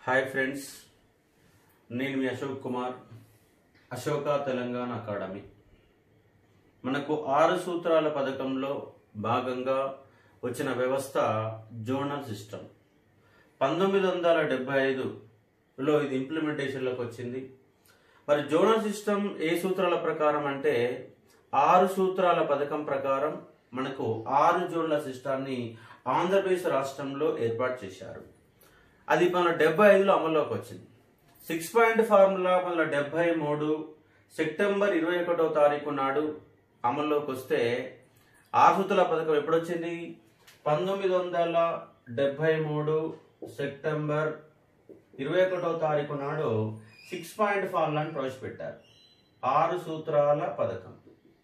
hi friends నేను మీ Ashok Kumar Ashoka Telangana academy మనకు ఆరు సూత్రాల పథకంలో భాగంగా వచ్చిన వ్యవస్థ జోనల్ సిస్టమ్ పంతొమ్మిది వందల డెబ్బై ఐదులో ఇది ఇంప్లిమెంటేషన్లోకి వచ్చింది మరి జోనల్ సిస్టమ్ ఏ సూత్రాల ప్రకారం అంటే ఆరు సూత్రాల పథకం ప్రకారం మనకు ఆరు జోన్ల సిస్టాన్ని ఆంధ్రప్రదేశ్ రాష్ట్రంలో ఏర్పాటు చేశారు అది మన డెబ్బై ఐదులో అమల్లోకి వచ్చింది సిక్స్ పాయింట్ ఫార్ములా మన డెబ్బై మూడు సెప్టెంబర్ ఇరవై ఒకటో తారీఖు నాడు అమల్లోకి వస్తే ఆసుతుల పథకం ఎప్పుడు వచ్చింది పంతొమ్మిది వందల డెబ్బై మూడు సెప్టెంబర్ ఇరవై ఒకటో తారీఖు నాడు సిక్స్ పాయింట్ ఫార్ములాని ప్రవేశపెట్టారు ఆరు సూత్రాల పథకం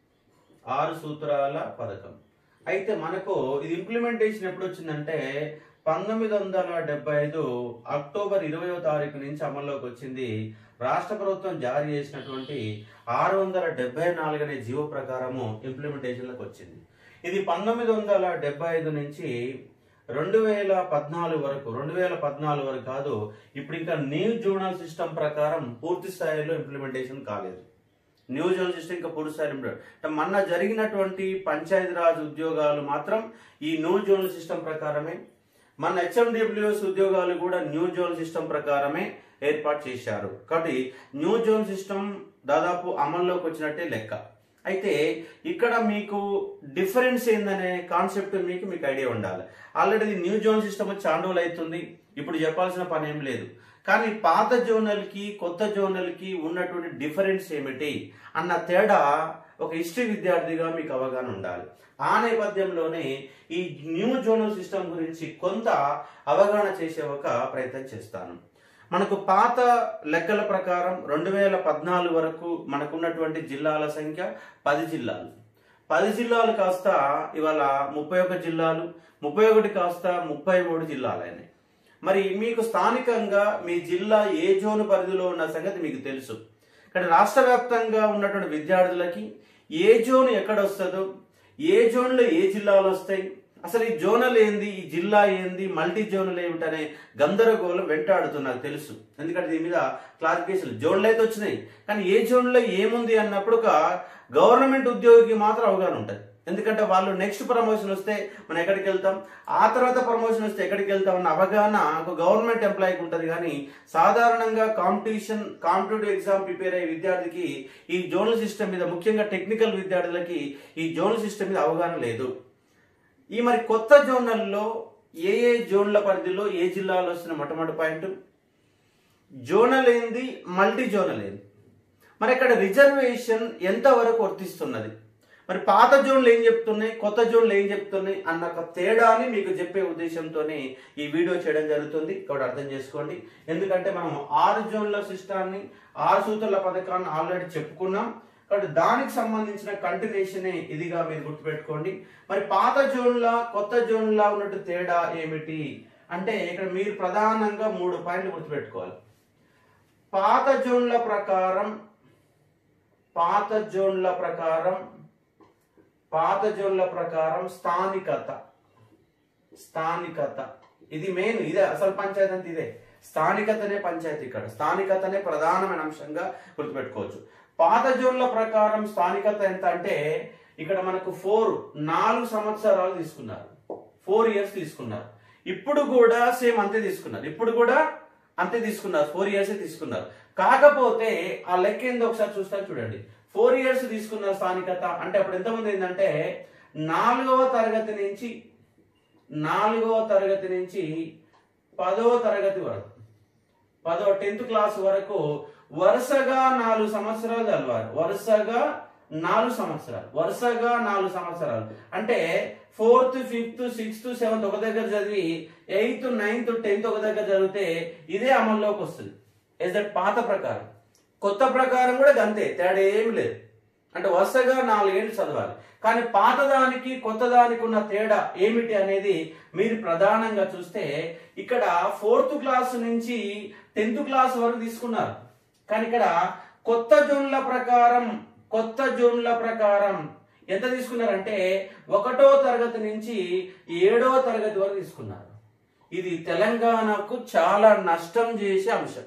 ఆరు సూత్రాల పథకం అయితే మనకు ఇది ఇంప్లిమెంటేషన్ ఎప్పుడు వచ్చిందంటే పంతొమ్మిది వందల డెబ్బై ఐదు అక్టోబర్ ఇరవయో తారీఖు నుంచి అమల్లోకి వచ్చింది రాష్ట్ర ప్రభుత్వం జారీ చేసినటువంటి ఆరు వందల డెబ్బై నాలుగు అనే జీవో ప్రకారము ఇంప్లిమెంటేషన్లోకి వచ్చింది ఇది పంతొమ్మిది వందల డెబ్బై ఐదు నుంచి రెండు వేల పద్నాలుగు వరకు రెండు వేల పద్నాలుగు వరకు కాదు ఇప్పుడు ఇంకా న్యూ జోనల్ సిస్టమ్ ప్రకారం పూర్తి స్థాయిలో ఇంప్లిమెంటేషన్ కాలేదు న్యూ జోనల్ సిస్టమ్ ఇంకా పూర్తి స్థాయిలో implement- అంటే మొన్న జరిగినటువంటి పంచాయతీరాజ్ ఉద్యోగాలు మాత్రం ఈ న్యూ జోనల్ సిస్టమ్ ప్రకారమే మన హెచ్ఎండిబ్ల్యూఎస్ ఉద్యోగాలు కూడా న్యూ జోన్ సిస్టమ్ ప్రకారమే ఏర్పాటు చేశారు కాబట్టి న్యూ జోన్ సిస్టమ్ దాదాపు అమల్లోకి వచ్చినట్టే లెక్క అయితే ఇక్కడ మీకు డిఫరెన్స్ ఏందనే కాన్సెప్ట్ మీకు మీకు ఐడియా ఉండాలి ఆల్రెడీ న్యూ జోన్ సిస్టమ్ వచ్చి చాలా రోజులు అవుతుంది ఇప్పుడు చెప్పాల్సిన పని ఏం లేదు కానీ పాత జోనల్కి కొత్త జోనల్కి ఉన్నటువంటి డిఫరెన్స్ ఏమిటి అన్న తేడా ఒక హిస్టరీ విద్యార్థిగా మీకు అవగాహన ఉండాలి ఆ నేపథ్యంలోనే ఈ న్యూ జోనల్ సిస్టమ్ గురించి కొంత అవగాహన చేసే ఒక ప్రయత్నం చేస్తాను మనకు పాత లెక్కల ప్రకారం రెండు వేల పద్నాలుగు వరకు మనకున్నటువంటి జిల్లాల సంఖ్య పది జిల్లాలు పది జిల్లాలు కాస్త ఇవాళ ముప్పై ఒక జిల్లాలు ముప్పై ఒకటి కాస్త ముప్పై మూడు జిల్లాలైనాయి మరి మీకు స్థానికంగా మీ జిల్లా ఏ జోన్ పరిధిలో ఉన్న సంగతి మీకు తెలుసు కానీ రాష్ట్ర వ్యాప్తంగా ఉన్నటువంటి విద్యార్థులకి ఏ జోన్ ఎక్కడ వస్తుందో ఏ జోన్లో ఏ జిల్లాలు వస్తాయి అసలు ఈ జోనల్ ఏంది ఈ జిల్లా ఏంది మల్టీ జోనల్ ఏమిటనే గందరగోళం వెంటాడుతుంది నాకు తెలుసు ఎందుకంటే దీని మీద క్లారిఫికేషన్ జోన్లు అయితే వచ్చినాయి కానీ ఏ జోన్లో ఏముంది అన్నప్పుడు ఒక గవర్నమెంట్ ఉద్యోగికి మాత్రం అవగాహన ఉంటుంది ఎందుకంటే వాళ్ళు నెక్స్ట్ ప్రమోషన్ వస్తే మనం ఎక్కడికి వెళ్తాం ఆ తర్వాత ప్రమోషన్ వస్తే ఎక్కడికి వెళ్తాం అన్న అవగాహన ఒక గవర్నమెంట్ ఎంప్లాయీకి ఉంటుంది కానీ సాధారణంగా కాంపిటీషన్ కాంపిటేటివ్ ఎగ్జామ్ ప్రిపేర్ అయ్యే విద్యార్థికి ఈ జోనల్ సిస్టమ్ మీద ముఖ్యంగా టెక్నికల్ విద్యార్థులకి ఈ జోనల్ సిస్టమ్ మీద అవగాహన లేదు ఈ మరి కొత్త జోనల్లో ఏ ఏ జోన్ల పరిధిలో ఏ జిల్లాలో వస్తున్న మొట్టమొదటి పాయింట్ జోనల్ ఏంది మల్టీ జోనల్ ఏంది మరి ఇక్కడ రిజర్వేషన్ ఎంతవరకు వర్తిస్తున్నది మరి పాత జోన్లు ఏం చెప్తున్నాయి కొత్త జోన్లు ఏం చెప్తున్నాయి అన్న ఒక తేడాని మీకు చెప్పే ఉద్దేశంతోనే ఈ వీడియో చేయడం జరుగుతుంది కాబట్టి అర్థం చేసుకోండి ఎందుకంటే మనం ఆరు జోన్ల సిస్టాన్ని ఆరు సూత్రాల పథకాన్ని ఆల్రెడీ చెప్పుకున్నాం కాబట్టి దానికి సంబంధించిన కంటిన్యూషనే ఇదిగా మీరు గుర్తుపెట్టుకోండి మరి పాత జోన్ల కొత్త జోన్ల ఉన్నట్టు తేడా ఏమిటి అంటే ఇక్కడ మీరు ప్రధానంగా మూడు పాయింట్లు గుర్తుపెట్టుకోవాలి పాత జోన్ల ప్రకారం పాత జోన్ల ప్రకారం పాత జోన్ల ప్రకారం స్థానికత స్థానికత ఇది మెయిన్ ఇదే అసలు పంచాయతీ అంటే ఇదే స్థానికతనే పంచాయతీ ఇక్కడ స్థానికతనే ప్రధానమైన అంశంగా గుర్తుపెట్టుకోవచ్చు పాత జోన్ల ప్రకారం స్థానికత ఎంత అంటే ఇక్కడ మనకు ఫోర్ నాలుగు సంవత్సరాలు తీసుకున్నారు ఫోర్ ఇయర్స్ తీసుకున్నారు ఇప్పుడు కూడా సేమ్ అంతే తీసుకున్నారు ఇప్పుడు కూడా అంతే తీసుకున్నారు ఫోర్ ఇయర్స్ తీసుకున్నారు కాకపోతే ఆ లెక్క ఏందో ఒకసారి చూస్తారు చూడండి ఫోర్ ఇయర్స్ తీసుకున్న స్థానికత అంటే అప్పుడు ఎంతమంది ఏంటంటే నాలుగవ తరగతి నుంచి నాలుగవ తరగతి నుంచి పదవ తరగతి వరకు పదో టెన్త్ క్లాస్ వరకు వరుసగా నాలుగు సంవత్సరాలు చదివారు వరుసగా నాలుగు సంవత్సరాలు వరుసగా నాలుగు సంవత్సరాలు అంటే ఫోర్త్ ఫిఫ్త్ సిక్స్త్ సెవెంత్ ఒక దగ్గర చదివి ఎయిత్ నైన్త్ టెన్త్ ఒక దగ్గర చదివితే ఇదే అమల్లోకి వస్తుంది ఇస్ దట్ పాత ప్రకారం కొత్త ప్రకారం కూడా అంతే తేడా ఏమి లేదు అంటే వరుసగా నాలుగేళ్ళు చదవాలి కానీ పాతదానికి కొత్తదానికి ఉన్న తేడా ఏమిటి అనేది మీరు ప్రధానంగా చూస్తే ఇక్కడ ఫోర్త్ క్లాస్ నుంచి టెన్త్ క్లాస్ వరకు తీసుకున్నారు కానీ ఇక్కడ కొత్త జోన్ల ప్రకారం కొత్త జోన్ల ప్రకారం ఎంత తీసుకున్నారంటే ఒకటో తరగతి నుంచి ఏడో తరగతి వరకు తీసుకున్నారు ఇది తెలంగాణకు చాలా నష్టం చేసే అంశం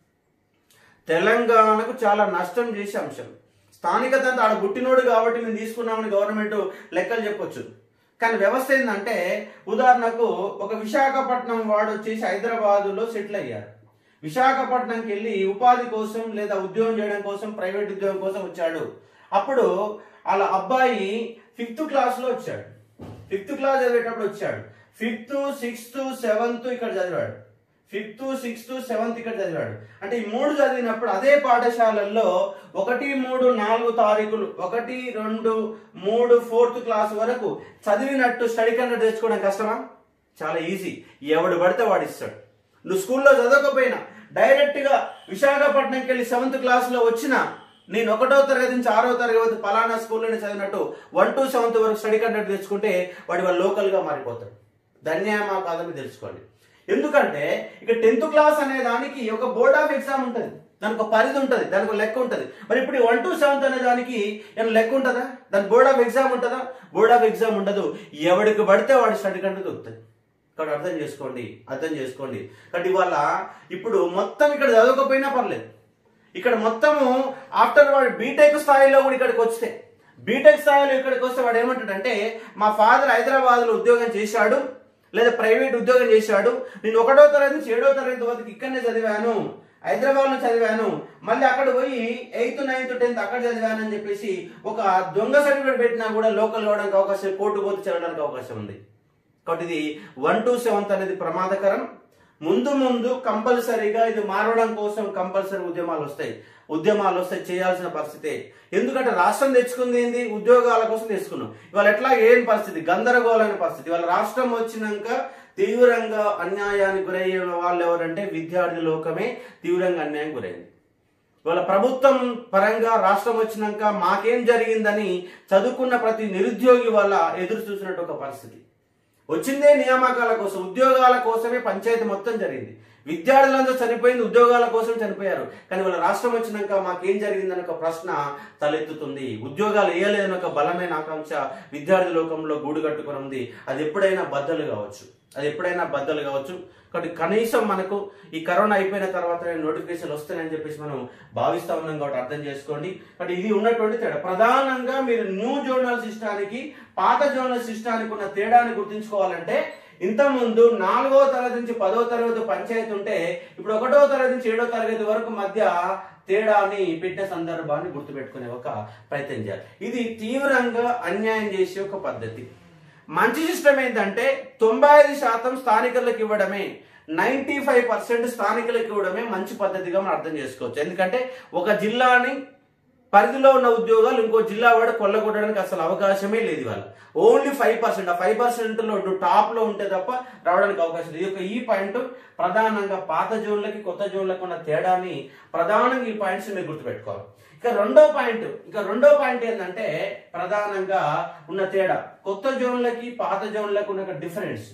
తెలంగాణకు చాలా నష్టం చేసే అంశం స్థానికత అంతా ఆడ పుట్టినోడు కాబట్టి మేము తీసుకున్నామని గవర్నమెంట్ లెక్కలు చెప్పొచ్చు కానీ వ్యవస్థ ఏంటంటే ఉదాహరణకు ఒక విశాఖపట్నం వాడు వచ్చేసి హైదరాబాదులో సెటిల్ అయ్యారు విశాఖపట్నంకి వెళ్ళి ఉపాధి కోసం లేదా ఉద్యోగం చేయడం కోసం ప్రైవేట్ ఉద్యోగం కోసం వచ్చాడు అప్పుడు వాళ్ళ అబ్బాయి ఫిఫ్త్ క్లాస్ లో వచ్చాడు ఫిఫ్త్ క్లాస్ చదివేటప్పుడు వచ్చాడు ఫిఫ్త్ సిక్స్త్ సెవెంత్ ఇక్కడ చదివాడు ఫిఫ్త్ సిక్స్త్ సెవెంత్ ఇక్కడ చదివాడు అంటే ఈ మూడు చదివినప్పుడు అదే పాఠశాలల్లో ఒకటి మూడు నాలుగు తారీఖులు ఒకటి రెండు మూడు ఫోర్త్ క్లాస్ వరకు చదివినట్టు స్టడీ కండక్ట్ తెచ్చుకోవడం కష్టమా చాలా ఈజీ ఎవడు పడితే వాడు ఇస్తాడు నువ్వు స్కూల్లో చదవకపోయినా డైరెక్ట్ గా విశాఖపట్నంకి వెళ్ళి సెవెంత్ క్లాస్ లో వచ్చిన నేను ఒకటో తరగతి నుంచి ఆరో తరగతి పలానా స్కూల్లోనే చదివినట్టు వన్ టు సెవెంత్ వరకు స్టడీ కండక్ట్ తెచ్చుకుంటే వాడి వాళ్ళు లోకల్ గా మారిపోతాడు ధన్యమా కాదని తెలుసుకోండి ఎందుకంటే ఇక టెన్త్ క్లాస్ అనే దానికి ఒక బోర్డ్ ఆఫ్ ఎగ్జామ్ ఉంటుంది దానికి ఒక పరిధి ఉంటుంది దానికి ఒక లెక్క ఉంటుంది మరి ఇప్పుడు వన్ టు సెవెంత్ అనే దానికి ఏమైనా లెక్క ఉంటుందా దాని బోర్డ్ ఆఫ్ ఎగ్జామ్ ఉంటుందా బోర్డ్ ఆఫ్ ఎగ్జామ్ ఉండదు ఎవడికి పడితే వాడి స్టడీ కండక్ట్ దొరుకుతుంది ఇక్కడ అర్థం చేసుకోండి అర్థం చేసుకోండి కాబట్టి ఇవాళ ఇప్పుడు మొత్తం ఇక్కడ చదవకపోయినా పర్లేదు ఇక్కడ మొత్తము ఆఫ్టర్ వాడు బీటెక్ స్థాయిలో కూడా ఇక్కడికి వస్తే బీటెక్ స్థాయిలో ఇక్కడికి వస్తే వాడు ఏమంటాడంటే మా ఫాదర్ హైదరాబాద్లో ఉద్యోగం చేశాడు లేదా ప్రైవేట్ ఉద్యోగం చేశాడు నేను ఒకటో తరగతి నుంచి ఏడో తరగతి వరకు ఇక్కడనే చదివాను హైదరాబాద్ లో చదివాను మళ్ళీ అక్కడ పోయి ఎయిత్ నైన్త్ టెన్త్ అక్కడ చదివాను అని చెప్పేసి ఒక దొంగ సర్టిఫికేట్ పెట్టినా కూడా లోకల్ కావడానికి అవకాశం కోర్టు పోతే చదవడానికి అవకాశం ఉంది కాబట్టి ఇది వన్ టు సెవెంత్ అనేది ప్రమాదకరం ముందు ముందు కంపల్సరీగా ఇది మారడం కోసం కంపల్సరీ ఉద్యమాలు వస్తాయి ఉద్యమాలు వస్తే చేయాల్సిన పరిస్థితే ఎందుకంటే రాష్ట్రం తెచ్చుకుంది ఏంది ఉద్యోగాల కోసం తెచ్చుకున్నాం ఇవాళ ఎట్లా ఏం పరిస్థితి గందరగోళమైన పరిస్థితి ఇవాళ రాష్ట్రం వచ్చినాక తీవ్రంగా అన్యాయానికి గురయ్యే వాళ్ళు ఎవరంటే విద్యార్థి లోకమే తీవ్రంగా అన్యాయం గురైంది ఇవాళ ప్రభుత్వం పరంగా రాష్ట్రం వచ్చినాక మాకేం జరిగిందని చదువుకున్న ప్రతి నిరుద్యోగి వల్ల ఎదురు చూసినట్టు ఒక పరిస్థితి వచ్చిందే నియామకాల కోసం ఉద్యోగాల కోసమే పంచాయతీ మొత్తం జరిగింది విద్యార్థులందరూ చనిపోయింది ఉద్యోగాల కోసం చనిపోయారు కానీ వాళ్ళ రాష్ట్రం వచ్చినాక మాకేం జరిగిందని ఒక ప్రశ్న తలెత్తుతుంది ఉద్యోగాలు వేయలేదని ఒక బలమైన ఆకాంక్ష విద్యార్థి లోకంలో గూడు కట్టుకుని ఉంది అది ఎప్పుడైనా బద్దలు కావచ్చు అది ఎప్పుడైనా బద్దలు కావచ్చు కాబట్టి కనీసం మనకు ఈ కరోనా అయిపోయిన తర్వాత నోటిఫికేషన్ వస్తాయని చెప్పేసి మనం భావిస్తా ఉన్నాం కాబట్టి అర్థం చేసుకోండి కాబట్టి ఇది ఉన్నటువంటి తేడా ప్రధానంగా మీరు న్యూ జోనల్ సిస్టానికి పాత జోనల్ సిస్టానికి ఉన్న తేడాని గుర్తుంచుకోవాలంటే ఇంతకుముందు నాలుగో తరగతి నుంచి పదో తరగతి పంచాయతీ ఉంటే ఇప్పుడు ఒకటో తరగతి నుంచి ఏడో తరగతి వరకు మధ్య తేడాని పెట్టే సందర్భాన్ని గుర్తుపెట్టుకునే ఒక ప్రయత్నం చేయాలి ఇది తీవ్రంగా అన్యాయం చేసే ఒక పద్ధతి మంచి సిస్టమ్ ఏంటంటే తొంభై ఐదు శాతం స్థానికులకు ఇవ్వడమే నైంటీ ఫైవ్ పర్సెంట్ స్థానికులకు ఇవ్వడమే మంచి పద్ధతిగా మనం అర్థం చేసుకోవచ్చు ఎందుకంటే ఒక జిల్లాని పరిధిలో ఉన్న ఉద్యోగాలు ఇంకో జిల్లా వాడు కొల్లగొట్టడానికి అసలు అవకాశమే లేదు ఇవాళ ఓన్లీ ఫైవ్ పర్సెంట్ ఆ ఫైవ్ పర్సెంట్ లో నువ్వు టాప్ లో ఉంటే తప్ప రావడానికి అవకాశం లేదు ఈ యొక్క ఈ పాయింట్ ప్రధానంగా పాత జోన్లకి కొత్త జోన్లకు ఉన్న తేడాని ప్రధానంగా ఈ పాయింట్స్ మీరు గుర్తుపెట్టుకోవాలి ఇక రెండో పాయింట్ ఇక రెండో పాయింట్ ఏంటంటే ప్రధానంగా ఉన్న తేడా కొత్త జోన్లకి పాత జోన్లకు ఉన్న డిఫరెన్స్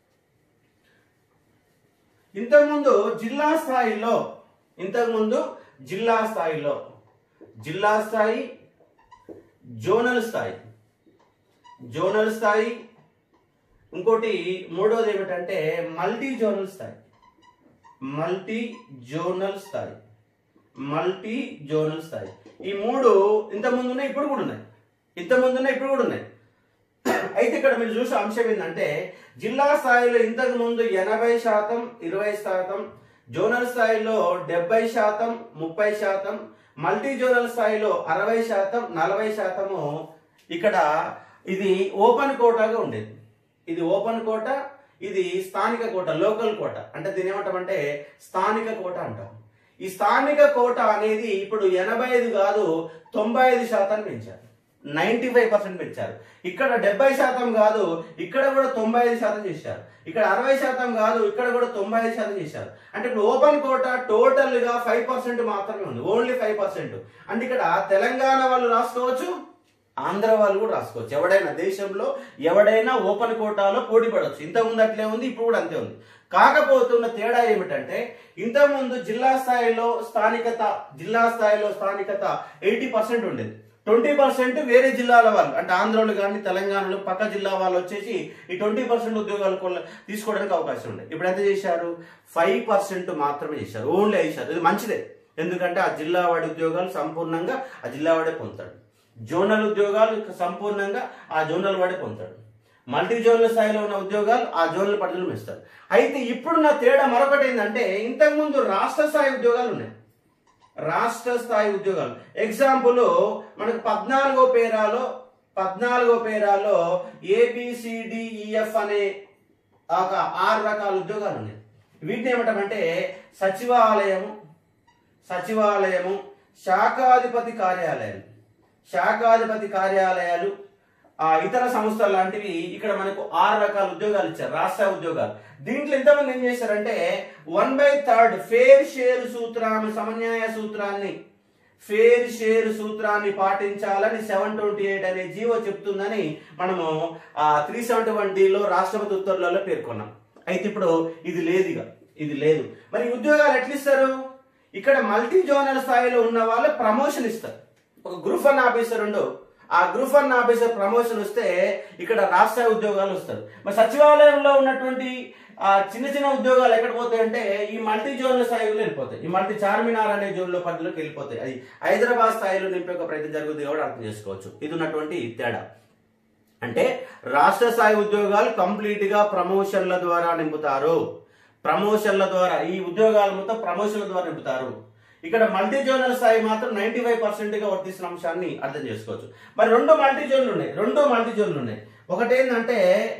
ఇంతకుముందు జిల్లా స్థాయిలో ఇంతకుముందు జిల్లా స్థాయిలో జిల్లా స్థాయి జోనల్ స్థాయి జోనల్ స్థాయి ఇంకోటి మూడోది ఏమిటంటే మల్టీ జోనల్ స్థాయి మల్టీ జోనల్ స్థాయి మల్టీ జోనల్ స్థాయి ఈ మూడు ఇంత ముందు ఉన్నాయి ఇప్పుడు కూడా ఉన్నాయి ఇంత ముందు ఉన్నాయి ఇప్పుడు కూడా ఉన్నాయి అయితే ఇక్కడ మీరు చూసే అంశం ఏంటంటే జిల్లా స్థాయిలో ఇంతకు ముందు ఎనభై శాతం ఇరవై శాతం జోనల్ స్థాయిలో డెబ్బై శాతం ముప్పై శాతం మల్టీ జోనల్ స్థాయిలో అరవై శాతం నలభై శాతము ఇక్కడ ఇది ఓపెన్ కోటాగా ఉండేది ఇది ఓపెన్ కోట ఇది స్థానిక కోట లోకల్ కోట అంటే దీని ఏమంటామంటే స్థానిక కోట అంటాం ఈ స్థానిక కోట అనేది ఇప్పుడు ఎనభై ఐదు కాదు తొంభై ఐదు శాతాన్ని పెంచారు నైన్టీ ఫైవ్ పర్సెంట్ పెంచారు ఇక్కడ డెబ్బై శాతం కాదు ఇక్కడ కూడా తొంభై ఐదు శాతం చేశారు ఇక్కడ అరవై శాతం కాదు ఇక్కడ కూడా తొంభై ఐదు శాతం చేశారు అంటే ఇప్పుడు ఓపెన్ కోట టోటల్ గా ఫైవ్ పర్సెంట్ మాత్రమే ఉంది ఓన్లీ ఫైవ్ పర్సెంట్ అంటే ఇక్కడ తెలంగాణ వాళ్ళు రాసుకోవచ్చు ఆంధ్ర వాళ్ళు కూడా రాసుకోవచ్చు ఎవడైనా దేశంలో ఎవడైనా ఓపెన్ కోటాలో పోటీ పడవచ్చు ఇంతకుముందు అట్లే ఉంది ఇప్పుడు కూడా అంతే ఉంది కాకపోతున్న తేడా ఏమిటంటే ఇంతకుముందు జిల్లా స్థాయిలో స్థానికత జిల్లా స్థాయిలో స్థానికత ఎయిటీ పర్సెంట్ ఉండేది ట్వంటీ పర్సెంట్ వేరే జిల్లాల వాళ్ళు అంటే ఆంధ్రలో కానీ తెలంగాణలో పక్క జిల్లా వాళ్ళు వచ్చేసి ఈ ట్వంటీ పర్సెంట్ ఉద్యోగాలు కొల్ల- తీసుకోవడానికి అవకాశం ఉంది ఇప్పుడు ఎంత చేశారు ఫైవ్ పర్సెంట్ మాత్రమే చేశారు ఓన్లీ చేశారు ఇది మంచిదే ఎందుకంటే ఆ జిల్లా వాడి ఉద్యోగాలు సంపూర్ణంగా ఆ జిల్లా వాడే పొందుతాడు జోనల్ ఉద్యోగాలు సంపూర్ణంగా ఆ జోనల్ వాడే పొందుతాడు మల్టీ జోనల్ స్థాయిలో ఉన్న ఉద్యోగాలు ఆ జోనల్ పరిధిలో ఇస్తారు అయితే ఇప్పుడు నా తేడా మరొకటి ఏంటంటే ఇంతకుముందు రాష్ట్ర స్థాయి ఉద్యోగాలు ఉన్నాయి రాష్ట్ర స్థాయి ఉద్యోగాలు ఎగ్జాంపుల్ మనకు పద్నాలుగో పేరాలో పద్నాలుగో పేరాలో ఏబిసిడిఈఎఫ్ అనే ఒక ఆరు రకాల ఉద్యోగాలు ఉన్నాయి వీటిని ఏమంటామంటే సచివాలయము సచివాలయము శాఖాధిపతి కార్యాలయాలు శాఖాధిపతి కార్యాలయాలు ఆ ఇతర సంస్థలు లాంటివి ఇక్కడ మనకు ఆరు రకాల ఉద్యోగాలు ఇచ్చారు రాష్ట్ర ఉద్యోగాలు దీంట్లో ఎంతమంది ఏం చేశారంటే one by third fair share సూత్రాన్ని సమన్యాయ సూత్రాన్ని ఫేర్ షేర్ సూత్రాన్ని పాటించాలని సెవెన్ ట్వంటీ ఎయిట్ అనే జీవో చెప్తుందని మనము ఆ త్రీ సెవెంటీ వన్ డిలో రాష్ట్రపతి ఉత్తర్వులలో పేర్కొన్నాం అయితే ఇప్పుడు ఇది లేదు ఇక ఇది లేదు మరి ఈ ఉద్యోగాలు ఎట్లా ఇస్తారు ఇక్కడ మల్టీ జోనల్ స్థాయిలో ఉన్న వాళ్ళు ప్రమోషన్ ఇస్తారు ఒక గ్రూప్ వన్ ఆఫీసర్ ఉండు ఆ గ్రూప్ వన్ ఆఫీసర్ ప్రమోషన్ వస్తే ఇక్కడ రాష్ట్ర ఉద్యోగాలు వస్తారు మరి సచివాలయంలో ఉన్నటువంటి ఆ చిన్న చిన్న ఉద్యోగాలు ఎక్కడ పోతాయి అంటే ఈ మల్టీ జోన్ల స్థాయిలో వెళ్ళిపోతాయి ఈ మల్టీ చార్మినార్ అనే జోన్లో పరిధిలోకి వెళ్ళిపోతాయి అది హైదరాబాద్ స్థాయిలో నింపే ఒక ప్రయత్నం జరుగుతుంది కూడా అర్థం చేసుకోవచ్చు ఇది ఉన్నటువంటి తేడా అంటే రాష్ట్ర స్థాయి ఉద్యోగాలు కంప్లీట్ గా ప్రమోషన్ల ద్వారా నింపుతారు ప్రమోషన్ల ద్వారా ఈ ఉద్యోగాలు మొత్తం ప్రమోషన్ల ద్వారా నింపుతారు ఇక్కడ మల్టీ జోనల్ స్థాయి మాత్రం నైన్టీ ఫైవ్ పర్సెంట్ గా వర్తిస్తున్న అంశాన్ని అర్థం చేసుకోవచ్చు మరి రెండు మల్టీ జోన్లు ఉన్నాయి రెండు మల్టీ జోన్లు ఉన్నాయి ఒకటి ఏంటంటే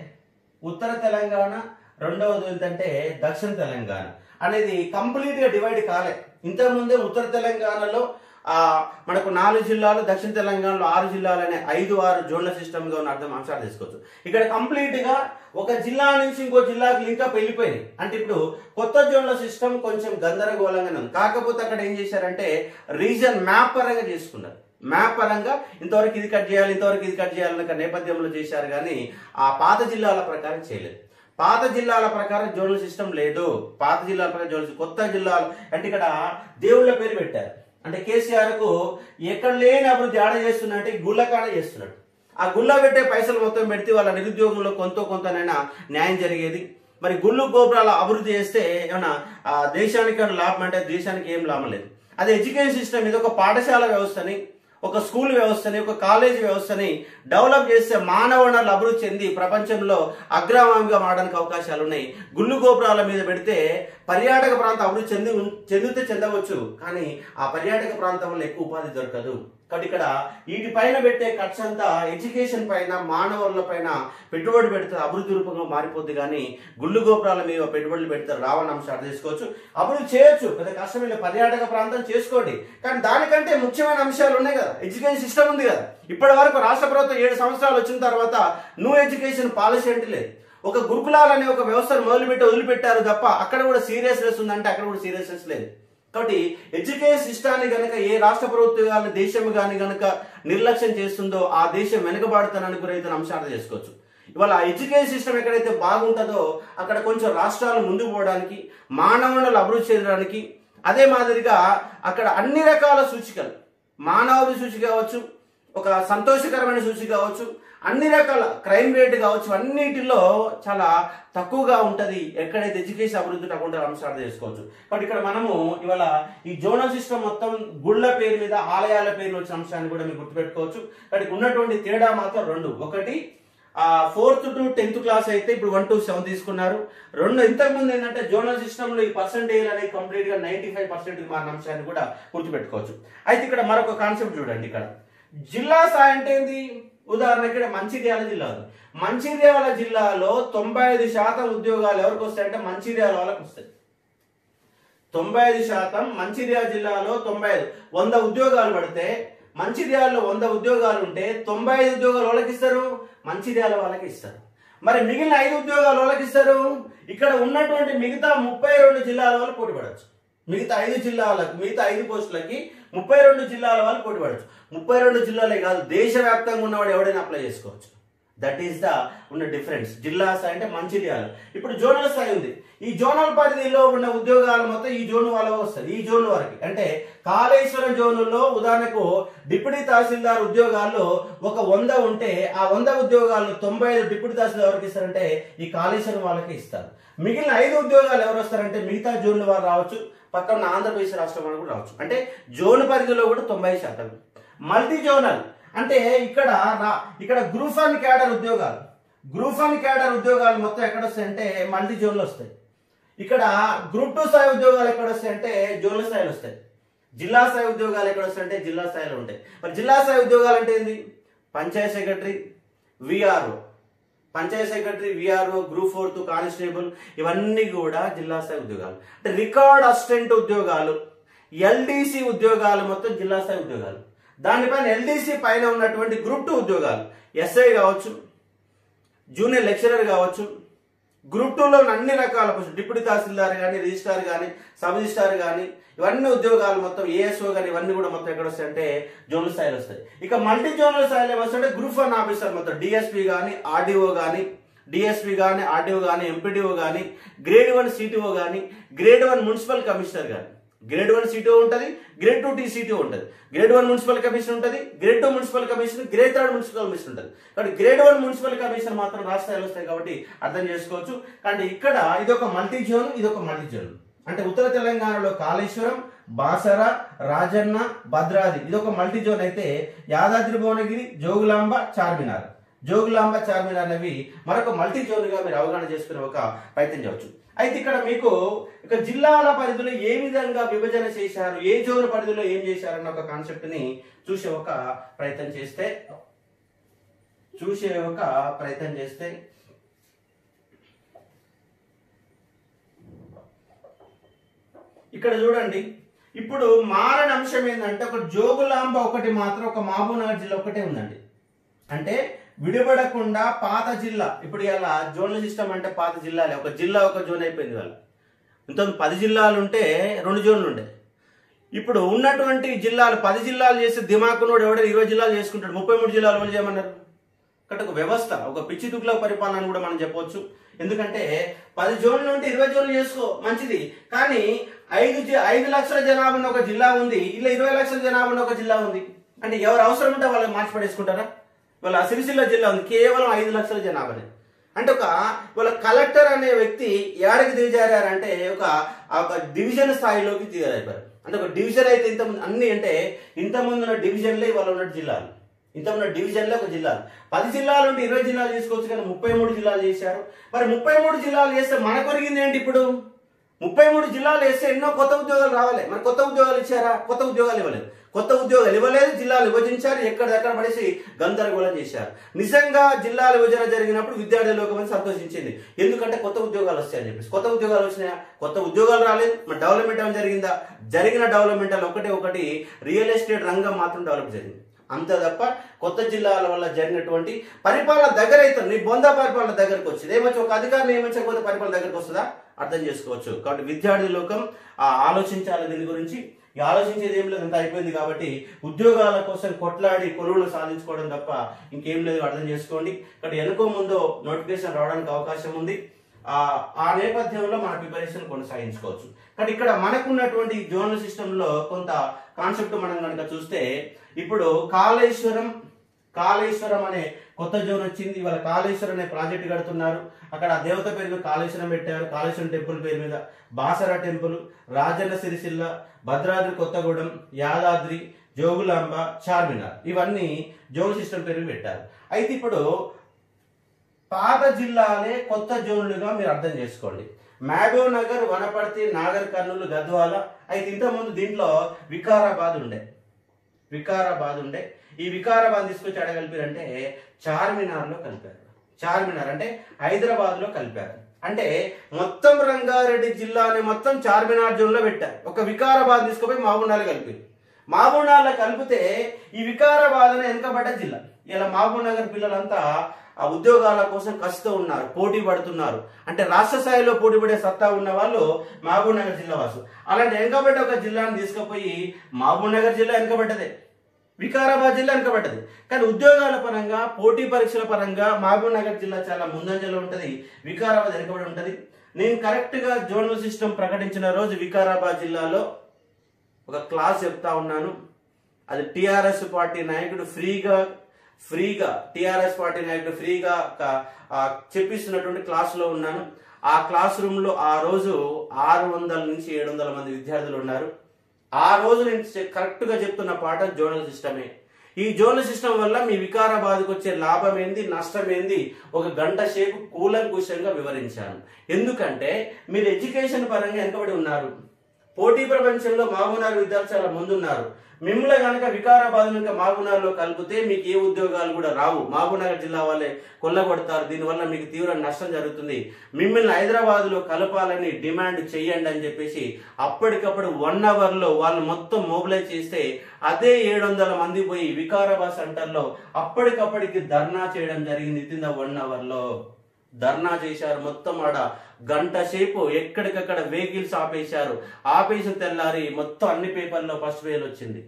ఉత్తర తెలంగాణ రెండవది ఏంటంటే దక్షిణ తెలంగాణ అనేది కంప్లీట్ గా డివైడ్ కాలే ఇంతకుముందే ఉత్తర తెలంగాణలో ఆ మనకు నాలుగు జిల్లాలు దక్షిణ తెలంగాణలో ఆరు జిల్లాలు అనే ఐదు ఆరు జోన్ల సిస్టమ్ గా ఉన్న అర్థం అంశాలు తీసుకోవచ్చు ఇక్కడ కంప్లీట్ గా ఒక జిల్లా నుంచి ఇంకో జిల్లాకి లింకప్ వెళ్ళిపోయింది అంటే ఇప్పుడు కొత్త జోన్ల సిస్టమ్ కొంచెం గందరగోళంగానే ఉంది కాకపోతే అక్కడ ఏం చేశారంటే రీజన్ మ్యాప్ పరంగా చేసుకున్నారు మ్యాప్ పరంగా ఇంతవరకు ఇది కట్ చేయాలి ఇంతవరకు ఇది కట్ చేయాలన్న ఒక నేపథ్యంలో చేశారు కానీ ఆ పాత జిల్లాల ప్రకారం చేయలేదు పాత జిల్లాల ప్రకారం జోనల్ సిస్టమ్ లేదు పాత జిల్లాల ప్రకారం జోనల్ కొత్త జిల్లాలు అంటే ఇక్కడ దేవుళ్ళ పేరు పెట్టారు అంటే కేసీఆర్ కు ఎక్కడ లేని అభివృద్ధి ఆడ చేస్తున్నట్టే గుళ్ళ కాడ చేస్తున్నాడు ఆ గుళ్ళ పెట్టే పైసలు మొత్తం పెడితే వాళ్ళ నిరుద్యోగంలో కొంత కొంతనైనా న్యాయం జరిగేది మరి గుళ్ళు గోపురాల అభివృద్ధి చేస్తే ఏమన్నా ఆ దేశానికి ఏమైనా లాభం అంటే దేశానికి ఏం లాభం లేదు అదే ఎడ్యుకేషన్ సిస్టమ్ ఇది ఒక పాఠశాల వ్యవస్థని ఒక స్కూల్ వ్యవస్థని ఒక కాలేజ్ వ్యవస్థని డెవలప్ చేస్తే మానవ వనరులు అభివృద్ధి చెంది ప్రపంచంలో అగ్రగామిగా మారడానికి అవకాశాలు ఉన్నాయి గుళ్ళు గోపురాల మీద పెడితే పర్యాటక ప్రాంతం అభివృద్ధి చెంది ఉన్- చెందితే చెందవచ్చు కానీ ఆ పర్యాటక ప్రాంతంలో ఎక్కువ ఉపాధి దొరకదు కాబట్టి ఇక్కడ వీటి పైన పెట్టే ఖర్చు అంతా ఎడ్యుకేషన్ పైన మానవుల పైన పెట్టుబడి పెడితే అభివృద్ధి రూపంగా మారిపోద్ది కానీ గుళ్ళు గోపురాల మీద పెట్టుబడులు పెడితే రావని అంశాలు తీసుకోవచ్చు అభివృద్ధి చేయొచ్చు పెద్ద కష్టమైన పర్యాటక ప్రాంతం చేసుకోండి కానీ దానికంటే ముఖ్యమైన అంశాలు ఉన్నాయి కదా ఎడ్యుకేషన్ సిస్టమ్ ఉంది కదా ఇప్పటి వరకు రాష్ట్ర ప్రభుత్వం ఏడు సంవత్సరాలు వచ్చిన తర్వాత న్యూ ఎడ్యుకేషన్ పాలసీ అంటే లేదు ఒక గురుకులాలు అనే ఒక వ్యవస్థను మొదలుపెట్టి వదిలిపెట్టారు తప్ప అక్కడ కూడా సీరియస్నెస్ ఉందంటే అక్కడ కూడా సీరియస్నెస్ లేదు కాబట్టి ఎడ్యుకేషన్ సిస్టాన్ని గనక ఏ రాష్ట్ర ప్రభుత్వాలు దేశం కానీ గనక నిర్లక్ష్యం చేస్తుందో ఆ దేశం వెనుకబాడుతానని గురైతే అంశాలు చేసుకోవచ్చు ఇవాళ ఎడ్యుకేషన్ సిస్టమ్ ఎక్కడైతే బాగుంటుందో అక్కడ కొంచెం రాష్ట్రాలు ముందుకు పోవడానికి మానవులను అభివృద్ధి చేయడానికి అదే మాదిరిగా అక్కడ అన్ని రకాల సూచికలు మానవాభివృద్ధి సూచిక కావచ్చు ఒక సంతోషకరమైన సూచిక కావచ్చు అన్ని రకాల క్రైమ్ రేట్ కావచ్చు అన్నిటిలో చాలా తక్కువగా ఉంటది ఎక్కడైతే ఎడ్యుకేషన్ అభివృద్ధి తక్కువ ఉంటుందో అంశాలు చేసుకోవచ్చు బట్ ఇక్కడ మనము ఇవాళ ఈ జోనల్ సిస్టమ్ మొత్తం గుళ్ళ పేరు మీద ఆలయాల పేరు వచ్చిన అంశాన్ని కూడా మీరు గుర్తుపెట్టుకోవచ్చు వాటికి ఉన్నటువంటి తేడా మాత్రం రెండు ఒకటి ఆ ఫోర్త్ టు టెన్త్ క్లాస్ అయితే ఇప్పుడు వన్ టు సెవెన్ తీసుకున్నారు రెండు ఇంతకు ముందు ఏంటంటే జోనల్ సిస్టమ్ లో ఈ పర్సెంటేజ్ అనేది కంప్లీట్ గా నైన్టీ ఫైవ్ పర్సెంట్ మారిన అంశాన్ని కూడా గుర్తుపెట్టుకోవచ్చు అయితే ఇక్కడ మరొక కాన్సెప్ట్ చూడండి ఇక్కడ జిల్లా స్థాయి అంటే ఏంది ఉదాహరణ ఇక్కడ మంచిర్యాల జిల్లా ఉంది మంచిర్యాల జిల్లాలో తొంభై ఐదు శాతం ఉద్యోగాలు ఎవరికి వస్తాయంటే మంచిర్యాల వాళ్ళకి వస్తాయి తొంభై ఐదు శాతం మంచిర్యాల జిల్లాలో తొంభై ఐదు వంద ఉద్యోగాలు పడితే మంచిర్యాలలో వంద ఉద్యోగాలు ఉంటే తొంభై ఐదు ఉద్యోగాలు వాళ్ళకి ఇస్తారు మంచిర్యాల వాళ్ళకి ఇస్తారు మరి మిగిలిన ఐదు ఉద్యోగాలు వాళ్ళకి ఇస్తారు ఇక్కడ ఉన్నటువంటి మిగతా ముప్పై రెండు జిల్లాల వాళ్ళు పోటీ పడవచ్చు మిగతా ఐదు జిల్లాలకు మిగతా ఐదు పోస్టులకి ముప్పై రెండు జిల్లాల వాళ్ళు పోటీ పడవచ్చు ముప్పై రెండు జిల్లాలే కాదు దేశవ్యాప్తంగా ఉన్నవాడు ఎవడైనా అప్లై చేసుకోవచ్చు దట్ ఈస్ ద ఉన్న డిఫరెన్స్ జిల్లా స్థాయి అంటే మంచిర్యాల ఇప్పుడు జోనల్ స్థాయి ఉంది ఈ జోనల్ పరిధిలో ఉన్న ఉద్యోగాలు మొత్తం ఈ జోన్ వాళ్ళ వస్తుంది ఈ జోన్ వరకు అంటే కాళేశ్వరం జోనుల్లో ఉదాహరణకు డిప్యూటీ తహసీల్దార్ ఉద్యోగాల్లో ఒక వంద ఉంటే ఆ వంద ఉద్యోగాలు తొంభై ఐదు డిప్యూటీ తహసీల్దార్ ఎవరికి ఇస్తారంటే ఈ కాళేశ్వరం వాళ్ళకి ఇస్తారు మిగిలిన ఐదు ఉద్యోగాలు ఎవరు వస్తారంటే మిగతా జోన్ల వారు రావచ్చు పక్కన ఆంధ్రప్రదేశ్ రాష్ట్రం వాళ్ళు కూడా రావచ్చు అంటే జోన్ పరిధిలో కూడా తొంభై శాతం మల్టీ జోనల్ అంటే ఇక్కడ రా- ఇక్కడ గ్రూప్ వన్ క్యాడర్ ఉద్యోగాలు గ్రూప్ వన్ క్యాడర్ ఉద్యోగాలు మొత్తం ఎక్కడ వస్తాయంటే మల్టీ జోన్లు వస్తాయి ఇక్కడ గ్రూప్ టూ స్థాయి ఉద్యోగాలు ఎక్కడ వస్తాయి అంటే జోన్ల స్థాయిలో వస్తాయి జిల్లా స్థాయి ఉద్యోగాలు ఎక్కడ వస్తాయి అంటే జిల్లా స్థాయిలో ఉంటాయి మరి జిల్లా స్థాయి ఉద్యోగాలు అంటే ఏంది panchayat secretary VRO panchayat secretary VRO group fourth constable ఇవన్నీ కూడా జిల్లా స్థాయి ఉద్యోగాలు అంటే రికార్డ్ అసిస్టెంట్ ఉద్యోగాలు ఎల్డీసీ ఉద్యోగాలు మొత్తం జిల్లా స్థాయి ఉద్యోగాలు దానిపైన ఎల్డీసీ పైన ఉన్నటువంటి గ్రూప్ టూ ఉద్యోగాలు ఎస్ఐ కావచ్చు జూనియర్ లెక్చరర్ కావచ్చు గ్రూప్ టూలో ఉన్న అన్ని రకాల పోస్టులు డిప్యూటీ తహసీల్దార్ కానీ రిజిస్ట్రార్ కానీ సబ్ రిజిస్ట్రార్ కానీ ఇవన్నీ ఉద్యోగాలు మొత్తం ఏఎస్ఓ కానీ ఇవన్నీ కూడా మొత్తం ఎక్కడ వస్తాయి అంటే జోనల్ స్థాయిలో వస్తాయి ఇక మల్టీ జోనల్ స్థాయిలో ఏమొస్తాయంటే గ్రూప్ వన్ ఆఫీసర్ మొత్తం డిఎస్పీ కానీ ఆర్డీఓ కానీ డిఎస్పీ కానీ ఆర్డీఓ కానీ ఎంపీడీఓ కానీ గ్రేడ్ వన్ సిటీఓ కానీ గ్రేడ్ వన్ మున్సిపల్ కమిషనర్ కానీ గ్రేడ్ వన్ సిటీఓ ఉంటుంది గ్రేడ్ టూ టీ సిటీఓ ఉంటుంది గ్రేడ్ వన్ మున్సిపల్ కమిషన్ ఉంటుంది grade two municipal commission grade third municipal commission ఉంటుంది కాబట్టి గ్రేడ్ వన్ మున్సిపల్ కమిషన్ మాత్రం రాష్ట్ర స్థాయిలో వస్తాయి కాబట్టి అర్థం చేసుకోవచ్చు కానీ ఇక్కడ ఇది ఒక మల్టీ జోన్ ఇది ఒక మల్టీ జోన్ అంటే ఉత్తర తెలంగాణలో కాళేశ్వరం బాసర రాజన్న భద్రాది ఇది ఒక మల్టీ జోన్ అయితే యాదాద్రి భువనగిరి జోగులాంబ చార్మినార్ జోగులాంబ చార్మినార్ అనేవి మరొక మల్టీ జోన్ గా మీరు అవగాహన చేసుకునే ఒక ప్రయత్నం చేయవచ్చు అయితే ఇక్కడ మీకు ఇక జిల్లాల పరిధిలో ఏ విధంగా విభజన చేశారు ఏ జోన్ పరిధిలో ఏం చేశారన్న ఒక కాన్సెప్ట్ ని చూసే ఒక ప్రయత్నం చేస్తే చూసే ఒక ప్రయత్నం చేస్తే ఇక్కడ చూడండి ఇప్పుడు మారని అంశం ఏంటంటే ఒక జోగులాంబ ఒకటి మాత్రం ఒక మహబూబ్నగర్ జిల్లా ఒకటే ఉందండి అంటే విడిపడకుండా పాత జిల్లా ఇప్పుడు ఇలా జోన్ల సిస్టమ్ అంటే పాత జిల్లాలే ఒక జిల్లా ఒక జోన్ అయిపోయింది వాళ్ళ ఇంత పది జిల్లాలు ఉంటే రెండు జోన్లు ఉండే ఇప్పుడు ఉన్నటువంటి జిల్లాలు పది జిల్లాలు చేస్తే దిమాకునోడు ఎవడో ఇరవై జిల్లాలు చేసుకుంటాడు ముప్పై మూడు జిల్లాలు ఎవరు చేయమన్నారు కాబట్టి ఒక వ్యవస్థ ఒక పిచ్చి తుగ్ల పరిపాలన అని కూడా మనం చెప్పొచ్చు ఎందుకంటే పది జోన్లు ఉంటే ఇరవై జోన్లు చేసుకో మంచిది కానీ ఐదు జి- ఐదు లక్షల జనాభా ఉన్న ఒక జిల్లా ఉంది ఇలా ఇరవై లక్షల జనాభా ఉన్న ఒక జిల్లా ఉంది అంటే ఎవరు అవసరం ఉంటే వాళ్ళు మార్చి పడేసుకుంటారా వాళ్ళ సిరిసిల్ల జిల్లా ఉంది కేవలం ఐదు లక్షల జనాభానే అంటే ఒక వాళ్ళ కలెక్టర్ అనే వ్యక్తి ఏడకి దిగజారంటే ఒక ఆ ఒక డివిజన్ స్థాయిలోకి దిగజారిపోయారు అంటే ఒక డివిజన్ అయితే ఇంత అన్ని అంటే ఇంత ముందు ఉన్న డివిజన్లే ఇవాళ ఉన్న జిల్లాలు ఇంత ఉన్న డివిజన్లే ఒక జిల్లాలు పది జిల్లాలు ఉంటే ఇరవై జిల్లాలు చేసుకోవచ్చు కానీ ముప్పై మూడు జిల్లాలు చేశారు మరి ముప్పై మూడు జిల్లాలు చేస్తే మనకు ఒరిగింది ఏంటి ఇప్పుడు ముప్పై మూడు జిల్లాలు వేస్తే ఎన్నో కొత్త ఉద్యోగాలు రావాలి మరి కొత్త ఉద్యోగాలు ఇచ్చారా కొత్త ఉద్యోగాలు ఇవ్వలేదు కొత్త ఉద్యోగాలు ఇవ్వలేదు జిల్లాలు విభజించారు ఎక్కడిదక్కడ పడేసి గందరగోళం చేశారు నిజంగా జిల్లాల విభజన జరిగినప్పుడు విద్యార్థి లోకం సంతోషించింది ఎందుకంటే కొత్త ఉద్యోగాలు వస్తాయని చెప్పేసి కొత్త ఉద్యోగాలు వచ్చినాయా కొత్త ఉద్యోగాలు రాలేదు మరి డెవలప్మెంట్ ఏమైనా జరిగిందా జరిగిన డెవలప్మెంట్ ఒకటే ఒకటి రియల్ ఎస్టేట్ రంగం మాత్రం డెవలప్ జరిగింది అంతే తప్ప కొత్త జిల్లాల వల్ల జరిగినటువంటి పరిపాలన దగ్గర అయితే నీ బొంద పరిపాలన దగ్గరకు వచ్చింది ఏమొచ్చి ఒక అధికారం నియమించకపోతే పరిపాలన దగ్గరకు వస్తుందా అర్థం చేసుకోవచ్చు కాబట్టి విద్యార్థి లోకం ఆ ఆలోచించాలి దీని గురించి ఈ ఆలోచించేది ఏం లేదు అంత అయిపోయింది కాబట్టి ఉద్యోగాల కోసం కొట్లాడి కొలువులు సాధించుకోవడం తప్ప ఇంకేం లేదు అర్థం చేసుకోండి ఇక్కడ వెనుకో ముందో నోటిఫికేషన్ రావడానికి అవకాశం ఉంది ఆ ఆ నేపథ్యంలో మన ప్రిపరేషన్ కొనసాగించుకోవచ్చు కానీ ఇక్కడ మనకున్నటువంటి జోనల్ సిస్టమ్ లో కొంత కాన్సెప్ట్ మనం కనుక చూస్తే ఇప్పుడు కాళేశ్వరం కాళేశ్వరం అనే కొత్త జోన్ వచ్చింది ఇవాళ కాళేశ్వరం అనే ప్రాజెక్ట్ కడుతున్నారు అక్కడ ఆ దేవత పేరు మీద కాళేశ్వరం పెట్టారు కాళేశ్వరం టెంపుల్ పేరు మీద బాసరా టెంపుల్ రాజన్న సిరిసిల్ల భద్రాద్రి కొత్తగూడెం యాదాద్రి జోగులాంబ చార్మినార్ ఇవన్నీ జోన్ సిస్టమ్ పేరు మీద పెట్టారు అయితే ఇప్పుడు పాత జిల్లాలే కొత్త జోన్లుగా మీరు అర్థం చేసుకోండి మహబూబ్ నగర్ వనపర్తి నాగర్ కర్నూలు గద్వాల అయితే ఇంతకుముందు దీంట్లో వికారాబాద్ ఉండే వికారాబాద్ ఉండే ఈ వికారాబాద్ తీసుకొచ్చి అడగలిపారంటే చార్మినార్లో కలిపారు చార్మినార్ అంటే హైదరాబాద్ లో కలిపారు అంటే మొత్తం రంగారెడ్డి జిల్లాని మొత్తం చార్మినార్ జోన్ లో పెట్టారు ఒక వికారాబాద్ తీసుకుపోయి మహబూబ్నగర్ కలిపారు మహబూబ్నగర్లో కలిపితే ఈ వికారాబాద్ అనే వెనుకబడ్డ జిల్లా ఇలా మహబూబ్నగర్ పిల్లలంతా ఆ ఉద్యోగాల కోసం కష్టం ఉన్నారు పోటీ పడుతున్నారు అంటే రాష్ట్ర స్థాయిలో పోటీ పడే సత్తా ఉన్న వాళ్ళు మహబూబ్నగర్ జిల్లా వాసు అలాంటి వెనుకబడ్డ ఒక జిల్లాని తీసుకుపోయి మహబూబ్నగర్ జిల్లా వెనుకబడ్డదే వికారాబాద్ జిల్లా వెనుకబడ్డది కానీ ఉద్యోగాల పరంగా పోటీ పరీక్షల పరంగా మహబూబ్ నగర్ జిల్లా చాలా ముందంజలో ఉంటుంది వికారాబాద్ వెనుకబడి ఉంటుంది నేను కరెక్ట్గా జోనల్ సిస్టమ్ ప్రకటించిన రోజు వికారాబాద్ జిల్లాలో ఒక క్లాస్ చెప్తా ఉన్నాను అది టిఆర్ఎస్ పార్టీ నాయకుడు ఫ్రీగా ఫ్రీగా టిఆర్ఎస్ పార్టీ నాయకుడు ఫ్రీగా క- ఆ చెప్పిస్తున్నటువంటి క్లాసులో ఉన్నాను ఆ క్లాస్ రూమ్ లో ఆ రోజు ఆరు వందల నుంచి ఏడు వందల మంది విద్యార్థులు ఉన్నారు ఆ రోజు నేను చె- కరెక్ట్ గా చెప్తున్న పాఠం జోనల్ సిస్టమే ఈ జోనల్ సిస్టమ్ వల్ల మీ వికారాబాద్కు వచ్చే లాభం ఏంది నష్టం ఏంది ఒక గంట సేపు కూలంకుషంగా వివరించాను ఎందుకంటే మీరు ఎడ్యుకేషన్ పరంగా వెనుకబడి ఉన్నారు పోటీ ప్రపంచంలో మహబూనార్ విద్యార్థులు చాలా ముందున్నారు మిమ్మల్ని కనుక వికారాబాద్ కనుక మహబూనార్లో కలిపితే మీకు ఏ ఉద్యోగాలు కూడా రావు మహబూబ్నగర్ జిల్లా వాళ్ళే కొల్లగొడతారు దీనివల్ల మీకు తీవ్ర నష్టం జరుగుతుంది మిమ్మల్ని హైదరాబాద్ లో కలపాలని డిమాండ్ చేయండి అని చెప్పేసి అప్పటికప్పుడు వన్ అవర్ లో వాళ్ళు మొత్తం మొబిలైజ్ చేస్తే అదే ఏడు వందల మంది పోయి వికారాబాద్ సెంటర్ లో అప్పటికప్పటికి ధర్నా చేయడం జరిగింది ఇన్ ద వన్ అవర్ లో ధర్నా చేశారు మొత్తం ఆడ గంట సేపు ఎక్కడికక్కడ వెహికల్స్ ఆపేశారు ఆపేసిన తెల్లారి మొత్తం అన్ని పేపర్లో ఫస్ట్ పేజ్ వచ్చింది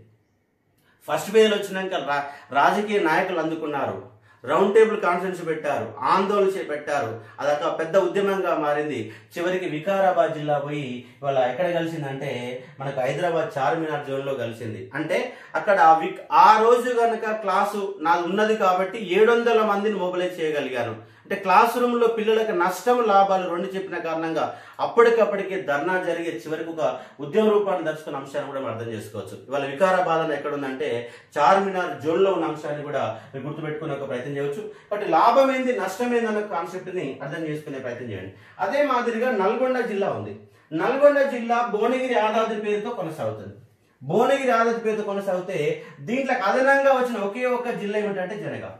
ఫస్ట్ పేజ్ వచ్చినాక రా- రాజకీయ నాయకులు అందుకున్నారు రౌండ్ టేబుల్ కాన్ఫరెన్స్ పెట్టారు ఆందోళన చే- పెట్టారు అదొక పెద్ద ఉద్యమంగా మారింది చివరికి వికారాబాద్ జిల్లా పోయి ఇవాళ ఎక్కడ కలిసిందంటే మనకు హైదరాబాద్ చార్మినార్ జోన్ లో కలిసింది అంటే అక్కడ ఆ విక్- ఆ రోజు గనక క్లాసు నాది ఉన్నది కాబట్టి ఏడు వందల మందిని మొబిలైజ్ చేయగలిగాను అంటే క్లాస్ రూమ్ లో పిల్లలకు నష్టం లాభాలు రెండు చెప్పిన కారణంగా అప్పటికప్పటికే ధర్నా జరిగే చివరికి ఒక ఉద్యమ రూపాన్ని దర్శకున్న అంశాన్ని కూడా మనం అర్థం చేసుకోవచ్చు ఇవాళ వికారాబాద్ అని ఎక్కడ ఉందంటే చార్మినార్ జోన్లో ఉన్న అంశాన్ని కూడా మీరు గుర్తుపెట్టుకునే ఒక ప్రయత్నం చేయవచ్చు కాబట్టి లాభం ఏంది నష్టం ఏంది అన్న కాన్సెప్ట్ ని అర్థం చేసుకునే ప్రయత్నం చేయండి అదే మాదిరిగా నల్గొండ జిల్లా ఉంది నల్గొండ జిల్లా భువనగిరి యాదాద్రి పేరుతో కొనసాగుతుంది భువనగిరి యాదాద్రి పేరుతో కొనసాగితే దీంట్లో అదనంగా వచ్చిన ఒకే ఒక్క జిల్లా ఏమిటంటే జనగాం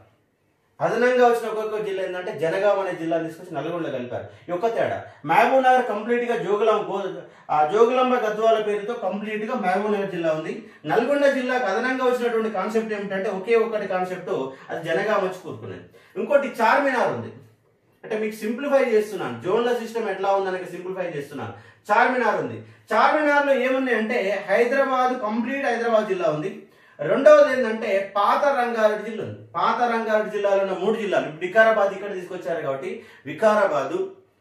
అదనంగా వచ్చిన ఒక్కొక్క జిల్లా ఏంటంటే జనగాం అనే జిల్లాని తీసుకొచ్చి నల్గొండలో కలిపారు ఈ ఒక్క తేడా మహబూబ్ నగర్ కంప్లీట్ గా జోగులాం గో- ఆ జోగులాంబ గద్వాల పేరుతో కంప్లీట్ గా మహబూబ్ నగర్ జిల్లా ఉంది నల్గొండ జిల్లాకు అదనంగా వచ్చినటువంటి కాన్సెప్ట్ ఏమిటంటే ఒకే ఒక్కటి కాన్సెప్ట్ అది జనగాం వచ్చి కూరుకునేది ఇంకోటి చార్మినార్ ఉంది అంటే మీకు సింప్లిఫై చేస్తున్నాను జోన్ల సిస్టమ్ ఎట్లా ఉందనక సింప్లిఫై చేస్తున్నాను చార్మినార్ ఉంది చార్మినార్ లో ఏమున్నాయి అంటే హైదరాబాద్ కంప్లీట్ హైదరాబాద్ జిల్లా ఉంది రెండవది ఏంటంటే పాత రంగారెడ్డి జిల్లా ఉంది పాత రంగారెడ్డి జిల్లాలో ఉన్న మూడు జిల్లాలు ఇప్పుడు వికారాబాద్ ఇక్కడ తీసుకొచ్చారు కాబట్టి వికారాబాదు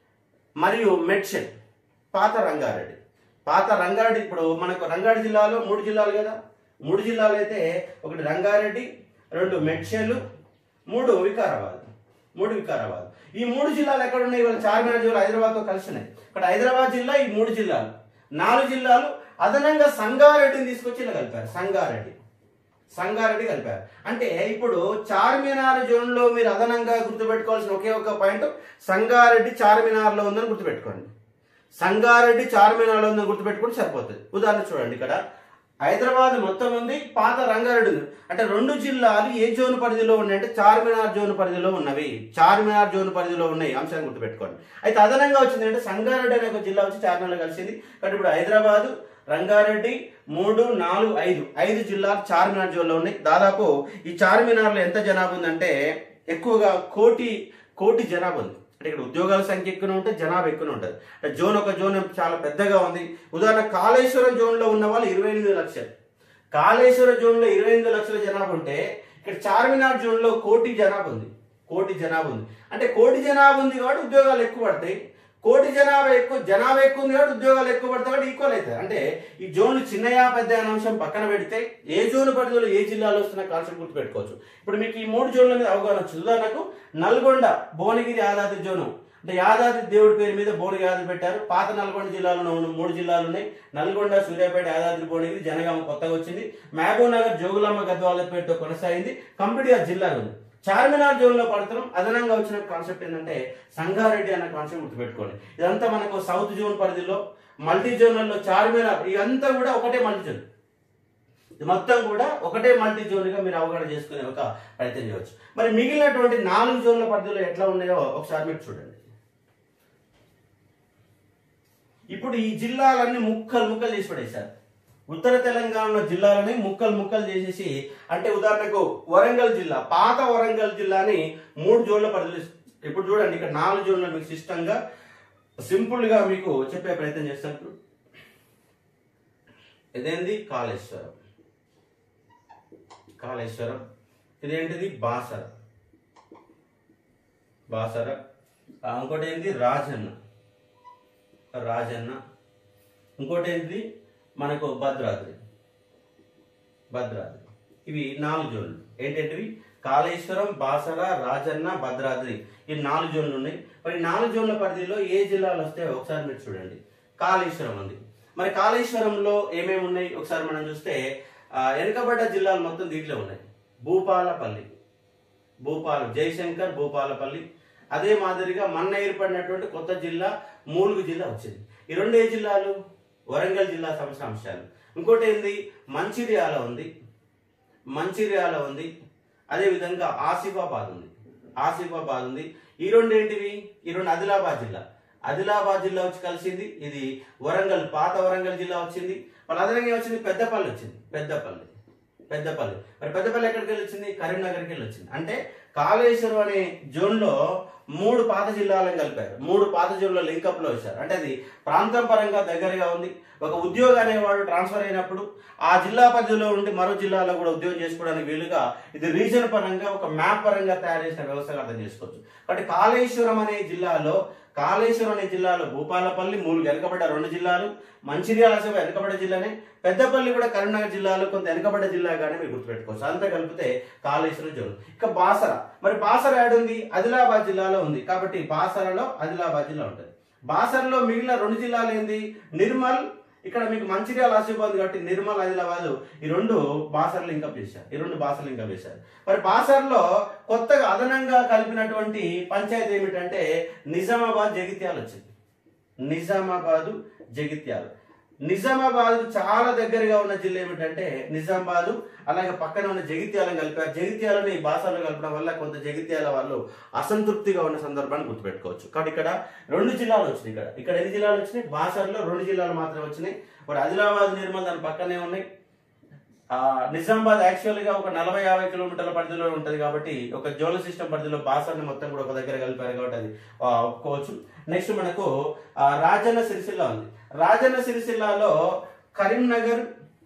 మరియు మెడ్షన్ పాత రంగారెడ్డి పాత రంగారెడ్డి ఇప్పుడు మనకు రంగారెడ్డి జిల్లాలో మూడు జిల్లాలు కదా మూడు జిల్లాలు అయితే ఒకటి రంగారెడ్డి రెండు మెడ్షెలు మూడు వికారాబాద్ మూడు వికారాబాద్ ఈ మూడు జిల్లాలు ఎక్కడ ఉన్నాయి ఇవాళ చార్మినార్ జిల్లా హైదరాబాద్తో కలిసినాయి ఇక్కడ హైదరాబాద్ జిల్లా ఈ మూడు జిల్లాలు నాలుగు జిల్లాలు అదనంగా సంగారెడ్డిని తీసుకొచ్చి ఇలా కలిపారు సంగారెడ్డి సంగారెడ్డి కలిపారు అంటే ఇప్పుడు చార్మినార్ జోన్ లో మీరు అదనంగా గుర్తుపెట్టుకోవాల్సిన ఒకే ఒక పాయింట్ సంగారెడ్డి చార్మినార్ లో ఉందని గుర్తుపెట్టుకోండి సంగారెడ్డి చార్మినార్ లో ఉందని గుర్తుపెట్టుకుంటే సరిపోతుంది ఉదాహరణ చూడండి ఇక్కడ హైదరాబాద్ మొత్తం ఉంది పాత రంగారెడ్డి ఉంది అంటే రెండు జిల్లాలు ఏ జోన్ పరిధిలో ఉన్నాయి అంటే చార్మినార్ జోన్ పరిధిలో ఉన్నవి చార్మినార్ జోన్ పరిధిలో ఉన్నాయి అంశాన్ని గుర్తుపెట్టుకోండి అయితే అదనంగా వచ్చింది అంటే సంగారెడ్డి అనే ఒక జిల్లా వచ్చి చార్మినార్లో కలిసింది కాబట్టి ఇప్పుడు హైదరాబాద్ రంగారెడ్డి మూడు నాలుగు ఐదు ఐదు జిల్లాలు చార్మినార్ జోన్లో ఉన్నాయి దాదాపు ఈ చార్మినార్లో ఎంత జనాభా ఉందంటే ఎక్కువగా కోటి కోటి జనాభా ఉంది అంటే ఇక్కడ ఉద్యోగాల సంఖ్య ఎక్కువ ఉంటుంది జనాభా ఎక్కువ ఉంటుంది అంటే జోన్ ఒక జోన్ చాలా పెద్దగా ఉంది ఉదాహరణ కాళేశ్వరం జోన్లో ఉన్న వాళ్ళు ఇరవై ఎనిమిది లక్షలు కాళేశ్వరం జోన్లో ఇరవై ఎనిమిది లక్షల జనాభా ఉంటే ఇక్కడ చార్మినార్ జోన్లో కోటి జనాభా ఉంది కోటి జనాభా ఉంది అంటే కోటి జనాభా ఉంది కాబట్టి ఉద్యోగాలు ఎక్కువ పడతాయి కోటి జనాభా ఎక్కువ జనాభా ఎక్కువ ఉంది కాబట్టి ఉద్యోగాలు ఎక్కువ పడతాయి కాబట్టి ఈక్వల్ అవుతాయి అంటే ఈ జోన్లు చిన్నయా పెద్ద అనే అంశం పక్కన పెడితే ఏ జోన్ పరిధిలో ఏ జిల్లాలో వస్తున్న కాన్సెప్ట్ గుర్తు పెట్టుకోవచ్చు ఇప్పుడు మీకు ఈ మూడు జోన్ల మీద అవగాహన వచ్చింది ఉదాహరణకు నల్గొండ భువనగిరి యాదాద్రి జోను అంటే యాదాద్రి దేవుడి పేరు మీద భువనగిరి యాదాద్రి పెట్టారు పాత నల్గొండ జిల్లాలో ఉన్న మూడు జిల్లాలు ఉన్నాయి నల్గొండ సూర్యాపేట యాదాద్రి భువనగిరి జనగామ కొత్తగా వచ్చింది మహబూబ్ నగర్ జోగులాంబ గద్వాల పేరుతో కొనసాగింది కంప్లీట్ గా జిల్లా ఉంది చార్మినార్ జోన్ లో పడతాం అదనంగా వచ్చిన కాన్సెప్ట్ ఏంటంటే సంగారెడ్డి అన్న కాన్సెప్ట్ గుర్తుపెట్టుకోండి ఇదంతా మనకు సౌత్ జోన్ పరిధిలో మల్టీ జోన్లలో చార్మినార్ ఇదంతా కూడా ఒకటే మల్టీ జోన్ ఇది మొత్తం కూడా ఒకటే మల్టీ జోన్ గా మీరు అవగాహన చేసుకునే ఒక ప్రయత్నం చేయవచ్చు మరి మిగిలినటువంటి నాలుగు జోన్ల పరిధిలో ఎట్లా ఉన్నాయో ఒకసారి మీరు చూడండి ఇప్పుడు ఈ జిల్లాలన్నీ ముక్కలు ముక్కలు చేసి పడేశారు ఉత్తర తెలంగాణ జిల్లాలని ముక్కలు ముక్కలు చేసేసి అంటే ఉదాహరణకు వరంగల్ జిల్లా పాత వరంగల్ జిల్లాని మూడు జోన్ల పరిధిలో ఇప్పుడు చూడండి ఇక్కడ నాలుగు జోన్ల మీకు సిస్టంగా సింపుల్ గా మీకు చెప్పే ప్రయత్నం చేస్తాను ఇదేంది కాళేశ్వరం కాళేశ్వరం ఇదేంటిది బాసర బాసర ఆ, ఇంకోటి ఏంటి రాజన్న రాజన్న ఇంకోటి ఏంటి మనకు భద్రాద్రి భద్రాద్రి ఇవి నాలుగు జోన్లు ఏంటంటివి కాళేశ్వరం బాసర రాజన్న భద్రాద్రి ఈ నాలుగు జోన్లు ఉన్నాయి మరి నాలుగు జోన్ల పరిధిలో ఏ జిల్లాలు వస్తాయో ఒకసారి మీరు చూడండి కాళేశ్వరం ఉంది మరి కాళేశ్వరంలో ఏమేమి ఉన్నాయి ఒకసారి మనం చూస్తే ఆ, వెనుకబడ్డ జిల్లాలు మొత్తం దీంట్లో ఉన్నాయి భూపాలపల్లి భూపాల జయశంకర్ భూపాలపల్లి అదే మాదిరిగా మొన్న ఏర్పడినటువంటి కొత్త జిల్లా మూలుగు జిల్లా వచ్చింది ఈ రెండు ఏ జిల్లాలు వరంగల్ జిల్లా సమస్య అంశాలు ఇంకోటి ఏంది మంచిర్యాల ఉంది మంచిర్యాల ఉంది అదే విధంగా ఆసిఫాబాద్ ఉంది ఆసిఫాబాద్ ఉంది ఈ రెండు ఏంటివి ఈ రెండు ఆదిలాబాద్ జిల్లా ఆదిలాబాద్ జిల్లా వచ్చి కలిసింది ఇది వరంగల్ పాత వరంగల్ జిల్లా వచ్చింది వాళ్ళ అదనంగా ఏం వచ్చింది పెద్దపల్లి వచ్చింది పెద్దపల్లి పెద్దపల్లి మరి పెద్దపల్లి ఎక్కడికి వెళ్ళి వచ్చింది కరీంనగర్కి వెళ్ళి వచ్చింది అంటే కాళేశ్వరం అనే జోన్లో మూడు పాత జిల్లాలను కలిపారు మూడు పాత జోన్లో లింకప్ లో వచ్చారు అంటే అది ప్రాంతం పరంగా దగ్గరగా ఉంది ఒక ఉద్యోగి అనేవాడు ట్రాన్స్ఫర్ అయినప్పుడు ఆ జిల్లా పరిధిలో ఉండి మరో జిల్లాలో కూడా ఉద్యోగం చేసుకోవడానికి వీలుగా ఇది రీజన్ పరంగా ఒక మ్యాప్ పరంగా తయారు చేసిన వ్యవస్థగా అర్థం చేసుకోవచ్చు కాబట్టి కాళేశ్వరం అనే జిల్లాలో కాళేశ్వరం అనే జిల్లాలో భూపాలపల్లి మూడు వెనుకబడ్డ రెండు జిల్లాలు మంచిర్యాల సభ వెనుకబడ్డ జిల్లానే పెద్దపల్లి కూడా కరీంనగర్ జిల్లాలో కొంత వెనుకబడ్డ జిల్లాగానే మీరు గుర్తుపెట్టుకోవచ్చు అంతా కలిపితే కాళేశ్వరం జోన్ ఇక బాసర మరి బాసర ఏడుంది ఆదిలాబాద్ జిల్లాలో ఉంది కాబట్టి బాసరలో ఆదిలాబాద్ జిల్లా ఉంటుంది బాసరలో మిగిలిన రెండు జిల్లాలు ఏంది నిర్మల్ ఇక్కడ మీకు మంచిర్యాల ఆసిఫాబాద్ కాబట్టి నిర్మల్ ఆదిలాబాద్ ఈ రెండు బాసర్లు ఇంకా చేశారు ఈ రెండు బాసర్లు ఇంకా చేశారు మరి బాసర్లో కొత్తగా అదనంగా కలిపినటువంటి పంచాయతీ ఏమిటంటే నిజామాబాద్ జగిత్యాల వచ్చింది నిజామాబాదు జగిత్యాల నిజామాబాద్ చాలా దగ్గరగా ఉన్న జిల్లా ఏమిటంటే నిజామాబాదు అలాగే పక్కన ఉన్న జగిత్యాలను కలిపారు జగిత్యాలని బాసాలో కలపడం వల్ల కొంత జగిత్యాల వాళ్ళు అసంతృప్తిగా ఉన్న సందర్భాన్ని గుర్తుపెట్టుకోవచ్చు కాబట్టి ఇక్కడ రెండు జిల్లాలు వచ్చినాయి ఇక్కడ ఇక్కడ ఎన్ని జిల్లాలు వచ్చినాయి బాసర్లో రెండు జిల్లాలు మాత్రమే వచ్చినాయి ఇప్పుడు ఆదిలాబాద్ నిర్మల్ దాని పక్కనే ఉన్నాయి ఆ, నిజామాబాద్ యాక్చువల్ గా ఒక నలభై యాభై కిలోమీటర్ల పరిధిలో ఉంటది కాబట్టి ఒక జోల సిస్టమ్ పరిధిలో బాసర్ని మొత్తం కూడా ఒక దగ్గర కలిపారు కాబట్టి అది ఆ, ఒప్పుకోవచ్చు నెక్స్ట్ మనకు ఆ, రాజన్న సిరిసిల్ల ఉంది రాజన్న సిరిసిల్లాలో కరీంనగర్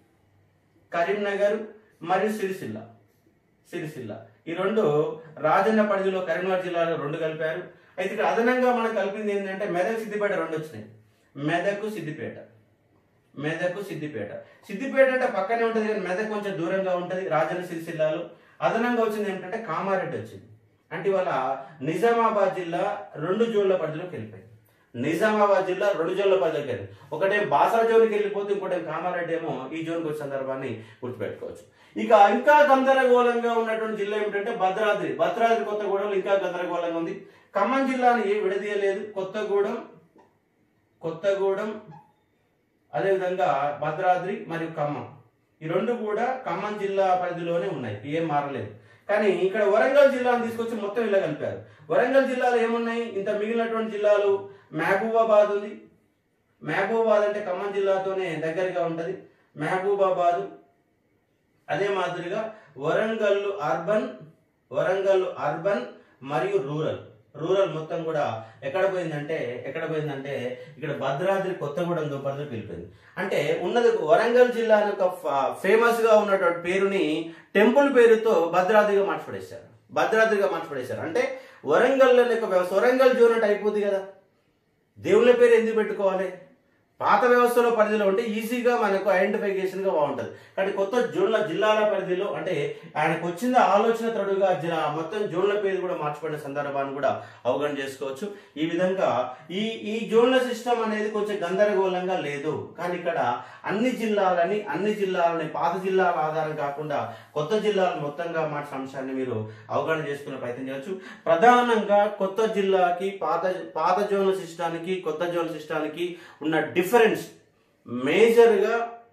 కరీంనగర్ మరియు సిరిసిల్ల సిరిసిల్ల ఈ రెండు రాజన్న పరిధిలో కరీంనగర్ జిల్లాలో రెండు కలిపారు అయితే ఇక్కడ అదనంగా మనం కలిపింది ఏంటంటే మెదక్ సిద్దిపేట రెండు వచ్చినాయి మెదక్ సిద్దిపేట మెదక్ సిద్దిపేట సిద్దిపేట అంటే పక్కనే ఉంటుంది కానీ మెదక్ కొంచెం దూరంగా ఉంటుంది రాజన్న సిరిసిల్లాలో అదనంగా వచ్చింది ఏంటంటే కామారెడ్డి వచ్చింది అంటే ఇవాళ నిజామాబాద్ జిల్లా రెండు జోన్ల పరిధిలోకి వెళ్ళిపోయింది నిజామాబాద్ జిల్లా రెండు జోన్ల పరిధిలోకి వెళ్ళింది ఒకటే బాసర జోన్కి వెళ్ళిపోతే ఇంకోటి కామారెడ్డి ఏమో ఈ జోన్కి వచ్చే సందర్భాన్ని గుర్తుపెట్టుకోవచ్చు ఇక ఇంకా గందరగోళంగా ఉన్నటువంటి జిల్లా ఏమిటంటే భద్రాద్రి భద్రాద్రి కొత్తగూడెంలో ఇంకా గందరగోళంగా ఉంది ఖమ్మం జిల్లాని ఏ విడదీయలేదు కొత్తగూడెం కొత్తగూడెం అదేవిధంగా భద్రాద్రి మరియు ఖమ్మం ఈ రెండు కూడా ఖమ్మం జిల్లా పరిధిలోనే ఉన్నాయి ఏం మారలేదు కానీ ఇక్కడ వరంగల్ జిల్లాను తీసుకొచ్చి మొత్తం ఇలా కలిపారు వరంగల్ జిల్లాలో ఏమున్నాయి ఇంత మిగిలినటువంటి జిల్లాలు మహబూబాబాద్ ఉంది మహబూబాబాద్ అంటే ఖమ్మం జిల్లాతోనే దగ్గరగా ఉంటది మహబూబాబాద్ అదే మాదిరిగా వరంగల్ అర్బన్ వరంగల్ అర్బన్ మరియు రూరల్ రూరల్ మొత్తం కూడా ఎక్కడ పోయిందంటే ఎక్కడ పోయిందంటే ఇక్కడ భద్రాద్రి కొత్తగూడెం దుప్పటితో వెళ్ళిపోయింది అంటే ఉన్నది వరంగల్ జిల్లా అని ఒక ఫేమస్ గా ఉన్నటువంటి పేరుని టెంపుల్ పేరుతో భద్రాద్రిగా మార్చిపడేశారు భద్రాద్రిగా మార్చిపడేశారు అంటే వరంగల్ అనే ఒక వ్యవస్థ వరంగల్ జోన్ అంటే అయిపోద్ది కదా దేవుళ్ళ పేరు ఎందుకు పెట్టుకోవాలి పాత వ్యవస్థలో పరిధిలో ఉంటే ఈజీగా మనకు ఐడెంటిఫికేషన్ గా బాగుంటది కానీ కొత్త జోన్ల జిల్లాల పరిధిలో అంటే ఆయనకు వచ్చిన ఆలోచన తడుగా జిల్లా మొత్తం జోన్ల పేరు కూడా మార్చిపడిన సందర్భాన్ని కూడా అవగాహన చేసుకోవచ్చు ఈ విధంగా ఈ ఈ జోన్ల సిస్టమ్ అనేది కొంచెం గందరగోళంగా లేదు కానీ ఇక్కడ అన్ని జిల్లాలని అన్ని జిల్లాలని పాత జిల్లాల ఆధారం కాకుండా కొత్త జిల్లాలు మొత్తంగా మార్చిన అంశాన్ని మీరు అవగాహన చేసుకునే ప్రయత్నం చేయవచ్చు ప్రధానంగా కొత్త జిల్లాకి పాత పాత జోన్ల సిస్టానికి కొత్త జోన్ల సిస్టానికి ఉన్న డిఫరెన్స్ మేజర్గా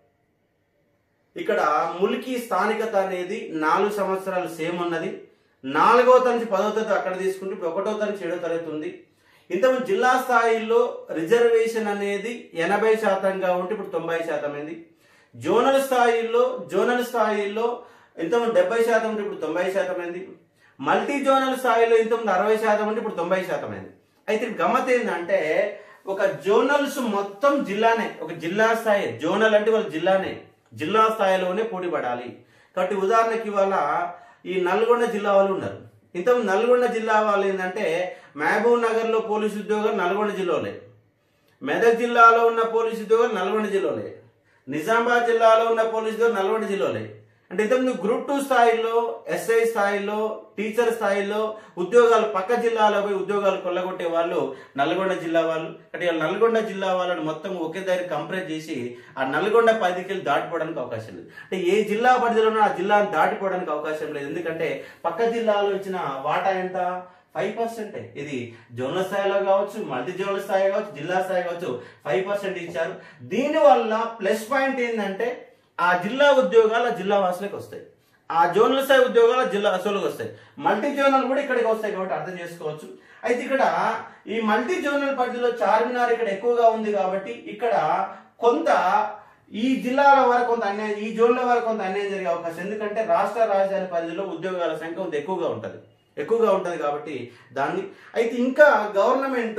ఇక్కడ ములికి స్థానికత అనేది నాలుగు సంవత్సరాలు సేమ్ ఉన్నది నాలుగవ తరగతి నుంచి పదవ తరగతి అక్కడ తీసుకుంటే ఇప్పుడు ఒకటో తరగతి నుంచి ఏడో తరగతి ఉంది ఇంతకుముందు జిల్లా స్థాయిలో రిజర్వేషన్ అనేది ఎనభై శాతంగా ఉంటే ఇప్పుడు తొంభై శాతం అయింది జోనల్ స్థాయిలో జోనల్ స్థాయిలో ఇంతకుముందు డెబ్బై శాతం ఉంటే ఇప్పుడు తొంభై శాతం అయింది మల్టీ జోనల్ స్థాయిలో ఇంతకుముందు అరవై శాతం ఉంటే ఇప్పుడు తొంభై శాతం అయింది అయితే గమ్మత్ ఏంటంటే ఒక జోనల్స్ మొత్తం జిల్లానే ఒక జిల్లా స్థాయి జోనల్ అంటే వాళ్ళ జిల్లానే జిల్లా స్థాయిలోనే పోటీ పడాలి కాబట్టి ఉదాహరణకి ఇవాళ ఈ నల్గొండ జిల్లా వాళ్ళు ఉన్నారు ఇంతకుముందు నల్గొండ జిల్లా వాళ్ళు ఏంటంటే మహబూబ్ నగర్లో పోలీసు ఉద్యోగాలు నల్గొండ జిల్లాలో మెదక్ జిల్లాలో ఉన్న పోలీసు ఉద్యోగాలు నల్గొండ జిల్లాలో నిజామాబాద్ జిల్లాలో ఉన్న పోలీసు ఉద్యోగాలు నల్గొండ జిల్లాలో అంటే ఇంతకుముందు గ్రూప్ టూ స్థాయిలో ఎస్ఐ స్థాయిలో టీచర్ స్థాయిలో ఉద్యోగాలు పక్క జిల్లాలో పోయి ఉద్యోగాలు కొల్లగొట్టే వాళ్ళు నల్గొండ జిల్లా వాళ్ళు అంటే వీళ్ళు నల్గొండ జిల్లా వాళ్ళని మొత్తం ఒకే దగ్గర కంపేర్ చేసి ఆ నల్గొండ పరిధికి దాటిపోవడానికి అవకాశం లేదు అంటే ఏ జిల్లా పరిధిలోనూ ఆ జిల్లాను దాటిపోవడానికి అవకాశం లేదు ఎందుకంటే పక్క జిల్లాలో ఇచ్చిన వాటా ఎంత ఫైవ్ పర్సెంట్ ఇది జోనల్ స్థాయిలో కావచ్చు మల్టీ జోనల్ స్థాయి కావచ్చు జిల్లా స్థాయి కావచ్చు ఫైవ్ పర్సెంట్ ఇచ్చారు దీనివల్ల ప్లస్ పాయింట్ ఏంటంటే ఆ జిల్లా ఉద్యోగాలు ఆ జిల్లా వాసులకు వస్తాయి ఆ జోనల్ స్థాయి ఉద్యోగాలు జిల్లా అసలుకి వస్తాయి మల్టీ జోనల్ కూడా ఇక్కడికి వస్తాయి కాబట్టి అర్థం చేసుకోవచ్చు అయితే ఇక్కడ ఈ మల్టీ జోనల్ పరిధిలో చార్మినార్ ఇక్కడ ఎక్కువగా ఉంది కాబట్టి ఇక్కడ కొంత ఈ జిల్లాల వరకు కొంత అన్యాయం ఈ జోన్ల వరకు కొంత అన్యాయం జరిగే అవకాశం ఎందుకంటే రాష్ట్ర రాజధాని పరిధిలో ఉద్యోగాల సంఖ్య కొంత ఎక్కువగా ఉంటుంది ఎక్కువగా ఉంటుంది కాబట్టి దాన్ని అయితే ఇంకా గవర్నమెంట్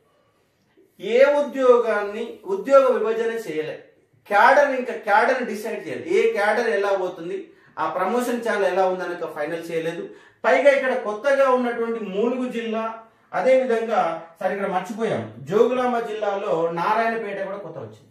ఏ ఉద్యోగాన్ని ఉద్యోగ విభజన చేయలే క్యాడర్ ఇంకా క్యాడర్ డిసైడ్ చేయాలి ఏ క్యాడర్ ఎలా పోతుంది ఆ ప్రమోషన్ ఛానల్ ఎలా ఉందని ఇంకా ఫైనల్ చేయలేదు పైగా ఇక్కడ కొత్తగా ఉన్నటువంటి మూలుగు జిల్లా అదే విధంగా సరే ఇక్కడ మర్చిపోయాం జోగులాంబ జిల్లాలో నారాయణపేట కూడా కొత్త వచ్చింది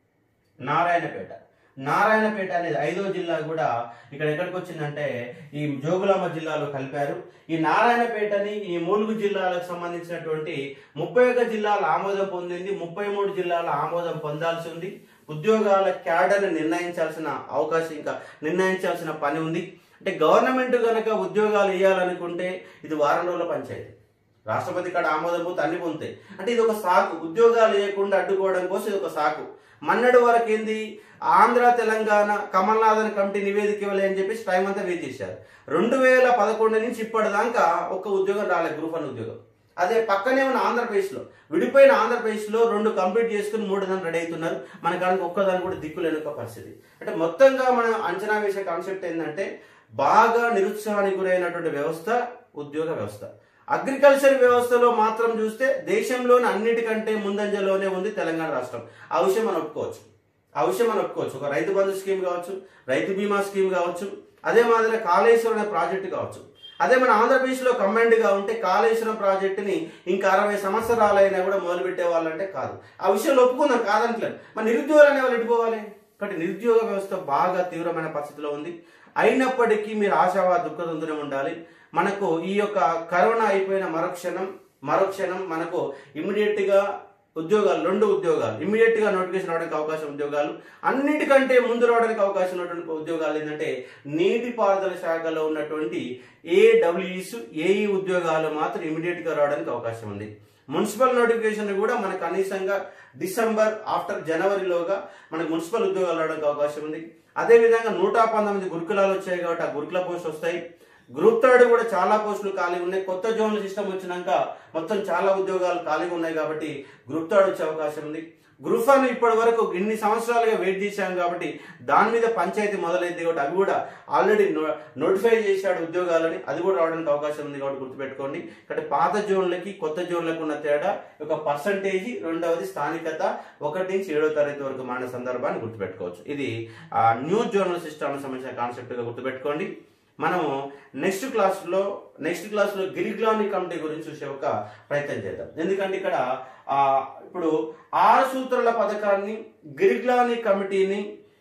నారాయణపేట నారాయణపేట అనేది ఐదో జిల్లా కూడా ఇక్కడ ఎక్కడికి వచ్చిందంటే ఈ జోగులాంబ జిల్లాలో కలిపారు ఈ నారాయణపేటని ఈ మూలుగు జిల్లాలకు సంబంధించినటువంటి ముప్పై ఒక్క జిల్లాల ఆమోదం పొందింది ముప్పై మూడు జిల్లాల ఆమోదం పొందాల్సి ఉంది ఉద్యోగాల క్యాడర్ని నిర్ణయించాల్సిన అవకాశం ఇంకా నిర్ణయించాల్సిన పని ఉంది అంటే గవర్నమెంట్ కనుక ఉద్యోగాలు ఇవ్వాలనుకుంటే ఇది వారం రోజుల పంచాయతీ రాష్ట్రపతి కాడ ఆమోదం పోతే అన్ని పొందుతాయి అంటే ఇది ఒక సాకు ఉద్యోగాలు ఇవ్వకుండా అడ్డుకోవడం కోసం ఇది ఒక సాకు మన్నటి వరకు ఏంది ఆంధ్ర తెలంగాణ కమల్నాథన్ కమిటీ నివేదిక ఇవ్వలే అని చెప్పేసి టైం అంతా వేస్ట్ చేశారు రెండు వేల పదకొండు నుంచి ఇప్పటిదాకా ఒక్క ఉద్యోగం రాలేదు గ్రూప్ వన్ ఉద్యోగం అదే పక్కనే ఉన్న ఆంధ్రప్రదేశ్లో విడిపోయిన ఆంధ్రప్రదేశ్లో రెండు కంప్లీట్ చేసుకుని మూడు దాన్ని రెడీ అవుతున్నారు మన కానికి ఒక్కదాని కూడా దిక్కులేని ఒక పరిస్థితి అంటే మొత్తంగా మనం అంచనా వేసే కాన్సెప్ట్ ఏంటంటే బాగా నిరుత్సాహానికి గురైనటువంటి వ్యవస్థ ఉద్యోగ వ్యవస్థ అగ్రికల్చర్ వ్యవస్థలో మాత్రం చూస్తే దేశంలోని అన్నిటికంటే ముందంజలోనే ఉంది తెలంగాణ రాష్ట్రం ఆ విషయం మనం ఒప్పుకోవచ్చు ఆ విషయం మనం ఒప్పుకోవచ్చు ఒక రైతు బంధు స్కీమ్ కావచ్చు రైతు బీమా స్కీమ్ కావచ్చు అదే మాదిరిగా కాళేశ్వరం అనే ప్రాజెక్టు కావచ్చు అదే మన ఆంధ్రప్రదేశ్లో కమాండ్గా ఉంటే కాళేశ్వరం ప్రాజెక్టుని ఇంకా అరవై సంవత్సరాలైనా కూడా మొదలు పెట్టే వాళ్ళంటే కాదు ఆ విషయంలో ఒప్పుకుందాం కాదంటలేదు మన నిరుద్యోగులు అనే వాళ్ళు ఎటుపోవాలి కాబట్టి నిరుద్యోగ వ్యవస్థ బాగా తీవ్రమైన పరిస్థితిలో ఉంది అయినప్పటికీ మీరు ఆశావా దుఃఖదంతునే ఉండాలి మనకు ఈ యొక్క కరోనా అయిపోయిన మరుక్షణం మరుక్షణం మనకు ఇమీడియట్ గా ఉద్యోగాలు రెండు ఉద్యోగాలు ఇమీడియట్ గా నోటిఫికేషన్ రావడానికి అవకాశం ఉద్యోగాలు అన్నిటికంటే ముందు రావడానికి అవకాశం ఉన్నటువంటి ఉద్యోగాలు ఏంటంటే నీటిపారుదల శాఖలో ఉన్నటువంటి ఏడబ్ల్యూఈస్ ఏఈ ఉద్యోగాలు మాత్రం ఇమీడియట్ గా రావడానికి అవకాశం ఉంది మున్సిపల్ నోటిఫికేషన్ కూడా మనకు కనీసంగా డిసెంబర్ ఆఫ్టర్ జనవరిలోగా మనకు మున్సిపల్ ఉద్యోగాలు రావడానికి అవకాశం ఉంది అదేవిధంగా నూట పంతొమ్మిది గురుకులాలు వచ్చాయి కాబట్టి ఆ గురుకుల పోస్ట్ వస్తాయి గ్రూప్ థర్డ్ కూడా చాలా పోస్టులు ఖాళీగా ఉన్నాయి కొత్త జోన్ల సిస్టమ్ వచ్చినాక మొత్తం చాలా ఉద్యోగాలు ఖాళీగా ఉన్నాయి కాబట్టి గ్రూప్ థర్డ్ వచ్చే అవకాశం ఉంది గ్రూప్ వన్ ఇప్పటి వరకు ఇన్ని సంవత్సరాలుగా వెయిట్ చేశాం కాబట్టి దాని మీద పంచాయతీ మొదలైంది కాబట్టి అవి కూడా ఆల్రెడీ నోటిఫై చేశాడు ఉద్యోగాలని అది కూడా రావడానికి అవకాశం ఉంది కాబట్టి గుర్తుపెట్టుకోండి ఇక్కడ పాత జోన్లకి కొత్త జోన్లకు ఉన్న తేడా ఒక పర్సంటేజ్ రెండవది స్థానికత ఒకటి నుంచి ఏడో తరగతి వరకు మారిన సందర్భాన్ని గుర్తుపెట్టుకోవచ్చు ఇది న్యూ జోనల్ సిస్టమ్ సంబంధించిన కాన్సెప్ట్గా గుర్తుపెట్టుకోండి మనము నెక్స్ట్ క్లాస్లో నెక్స్ట్ క్లాస్లో గిరిగ్లాని కమిటీ గురించి చూసే ఒక ప్రయత్నం చేద్దాం ఎందుకంటే ఇక్కడ ఆ, ఇప్పుడు ఆరు సూత్రాల పథకాన్ని గిరిగ్లాని కమిటీని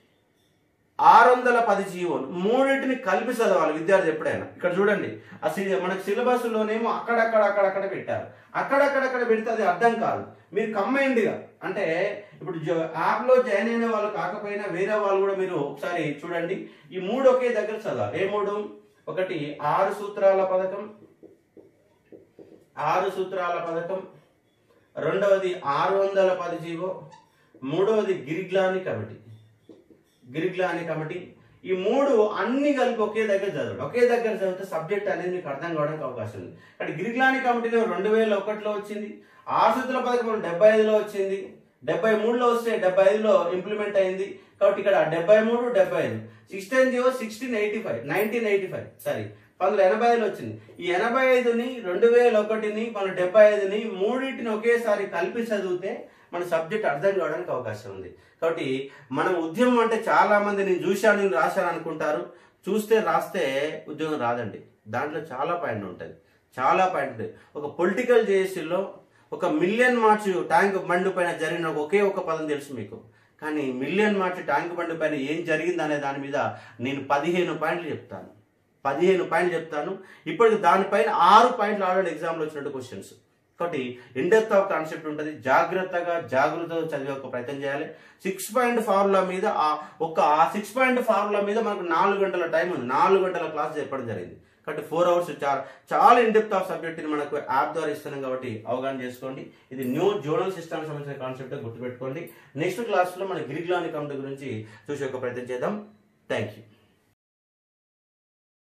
ఆరు వందల పది జీవోలు మూడింటిని కలిపి చదవాలి విద్యార్థి ఎప్పుడైనా ఇక్కడ చూడండి ఆ సి- మనకు సిలబస్ లోనేమో అక్కడక్కడ అక్కడక్కడ పెట్టారు అక్కడక్కడక్కడ పెడితే అది అర్థం కాదు మీరు combined గా అంటే ఇప్పుడు జో- యాప్ లో జాయిన్ అయిన వాళ్ళు కాకపోయినా వేరే వాళ్ళు కూడా మీరు ఒకసారి చూడండి ఈ మూడు ఒకే దగ్గర చదవాలి ఏ మూడు ఒకటి ఆరు సూత్రాల పథకం ఆరు సూత్రాల పథకం రెండవది ఆరు వందల పది జీవో మూడవది గిరిగ్లాని కమిటీ గిరిగ్లాని కమిటీ ఈ మూడు అన్ని కలిపి ఒకే దగ్గర చదవండి ఒకే దగ్గర చదివితే సబ్జెక్ట్ అనేది మీకు అర్థం కావడానికి అవకాశం ఉంది అంటే గిరిగ్లాని కమిటీలో రెండు వేల ఒకటిలో వచ్చింది ఆసుతుల పథకం డెబ్బై ఐదులో వచ్చింది డెబ్బై మూడులో వస్తే డెబ్బై ఐదులో ఇంప్లిమెంట్ అయింది కాబట్టి ఇక్కడ డెబ్బై మూడు డెబ్బై ఐదు sixteen zero sixteen eighty five nineteen eighty five sorry పంతొమ్మిది ఎనభై ఐదులో వచ్చింది ఈ ఎనభై ఐదుని రెండు వేల ఒకటిని మన డెబ్బై ఐదుని మూడింటిని ఒకేసారి కలిపి చదివితే మన సబ్జెక్ట్ అర్థం కావడానికి అవకాశం ఉంది కాబట్టి మనం ఉద్యమం అంటే చాలా మంది నేను చూశాను నేను రాశాను అనుకుంటారు చూస్తే రాస్తే ఉద్యోగం రాదండి దాంట్లో చాలా పాయింట్ ఉంటుంది చాలా పాయింట్ ఉంటుంది ఒక పొలిటికల్ జేఏసీలో ఒక మిలియన్ మార్చ్ ట్యాంక్ బండి పైన జరిగిన ఒకే ఒక పదం తెలుసు మీకు కానీ మిలియన్ మార్చ్ ట్యాంక్ బండి పైన ఏం జరిగింది అనే దాని మీద నేను పదిహేను పాయింట్లు చెప్తాను పదిహేను పాయింట్లు చెప్తాను ఇప్పటికి దానిపైన ఆరు పాయింట్లు ఆల్రెడీ ఎగ్జామ్లో వచ్చినట్టు క్వశ్చన్స్ కాబట్టి ఇండెప్త్ ఆఫ్ కాన్సెప్ట్ ఉంటుంది జాగ్రత్తగా జాగ్రత్తగా చదివే ఒక ప్రయత్నం చేయాలి సిక్స్ పాయింట్ ఫార్ములా మీద ఆ ఒక్క ఆ సిక్స్ పాయింట్ ఫార్ములా మీద మనకు నాలుగు గంటల టైం ఉంది నాలుగు గంటల క్లాస్ చెప్పడం జరిగింది కాబట్టి ఫోర్ అవర్స్ చాలా చాలా ఇండెప్త్ ఆఫ్ సబ్జెక్ట్ని మనకు యాప్ ద్వారా ఇస్తున్నాం కాబట్టి అవగాహన చేసుకోండి ఇది న్యూ జోనల్ సిస్టమ్ సంబంధించిన కాన్సెప్ట్ గుర్తుపెట్టుకోండి నెక్స్ట్ క్లాస్లో మన గిరిగ్లాని కమిటీ గురించి చూసే ఒక ప్రయత్నం చేద్దాం థ్యాంక్ యూ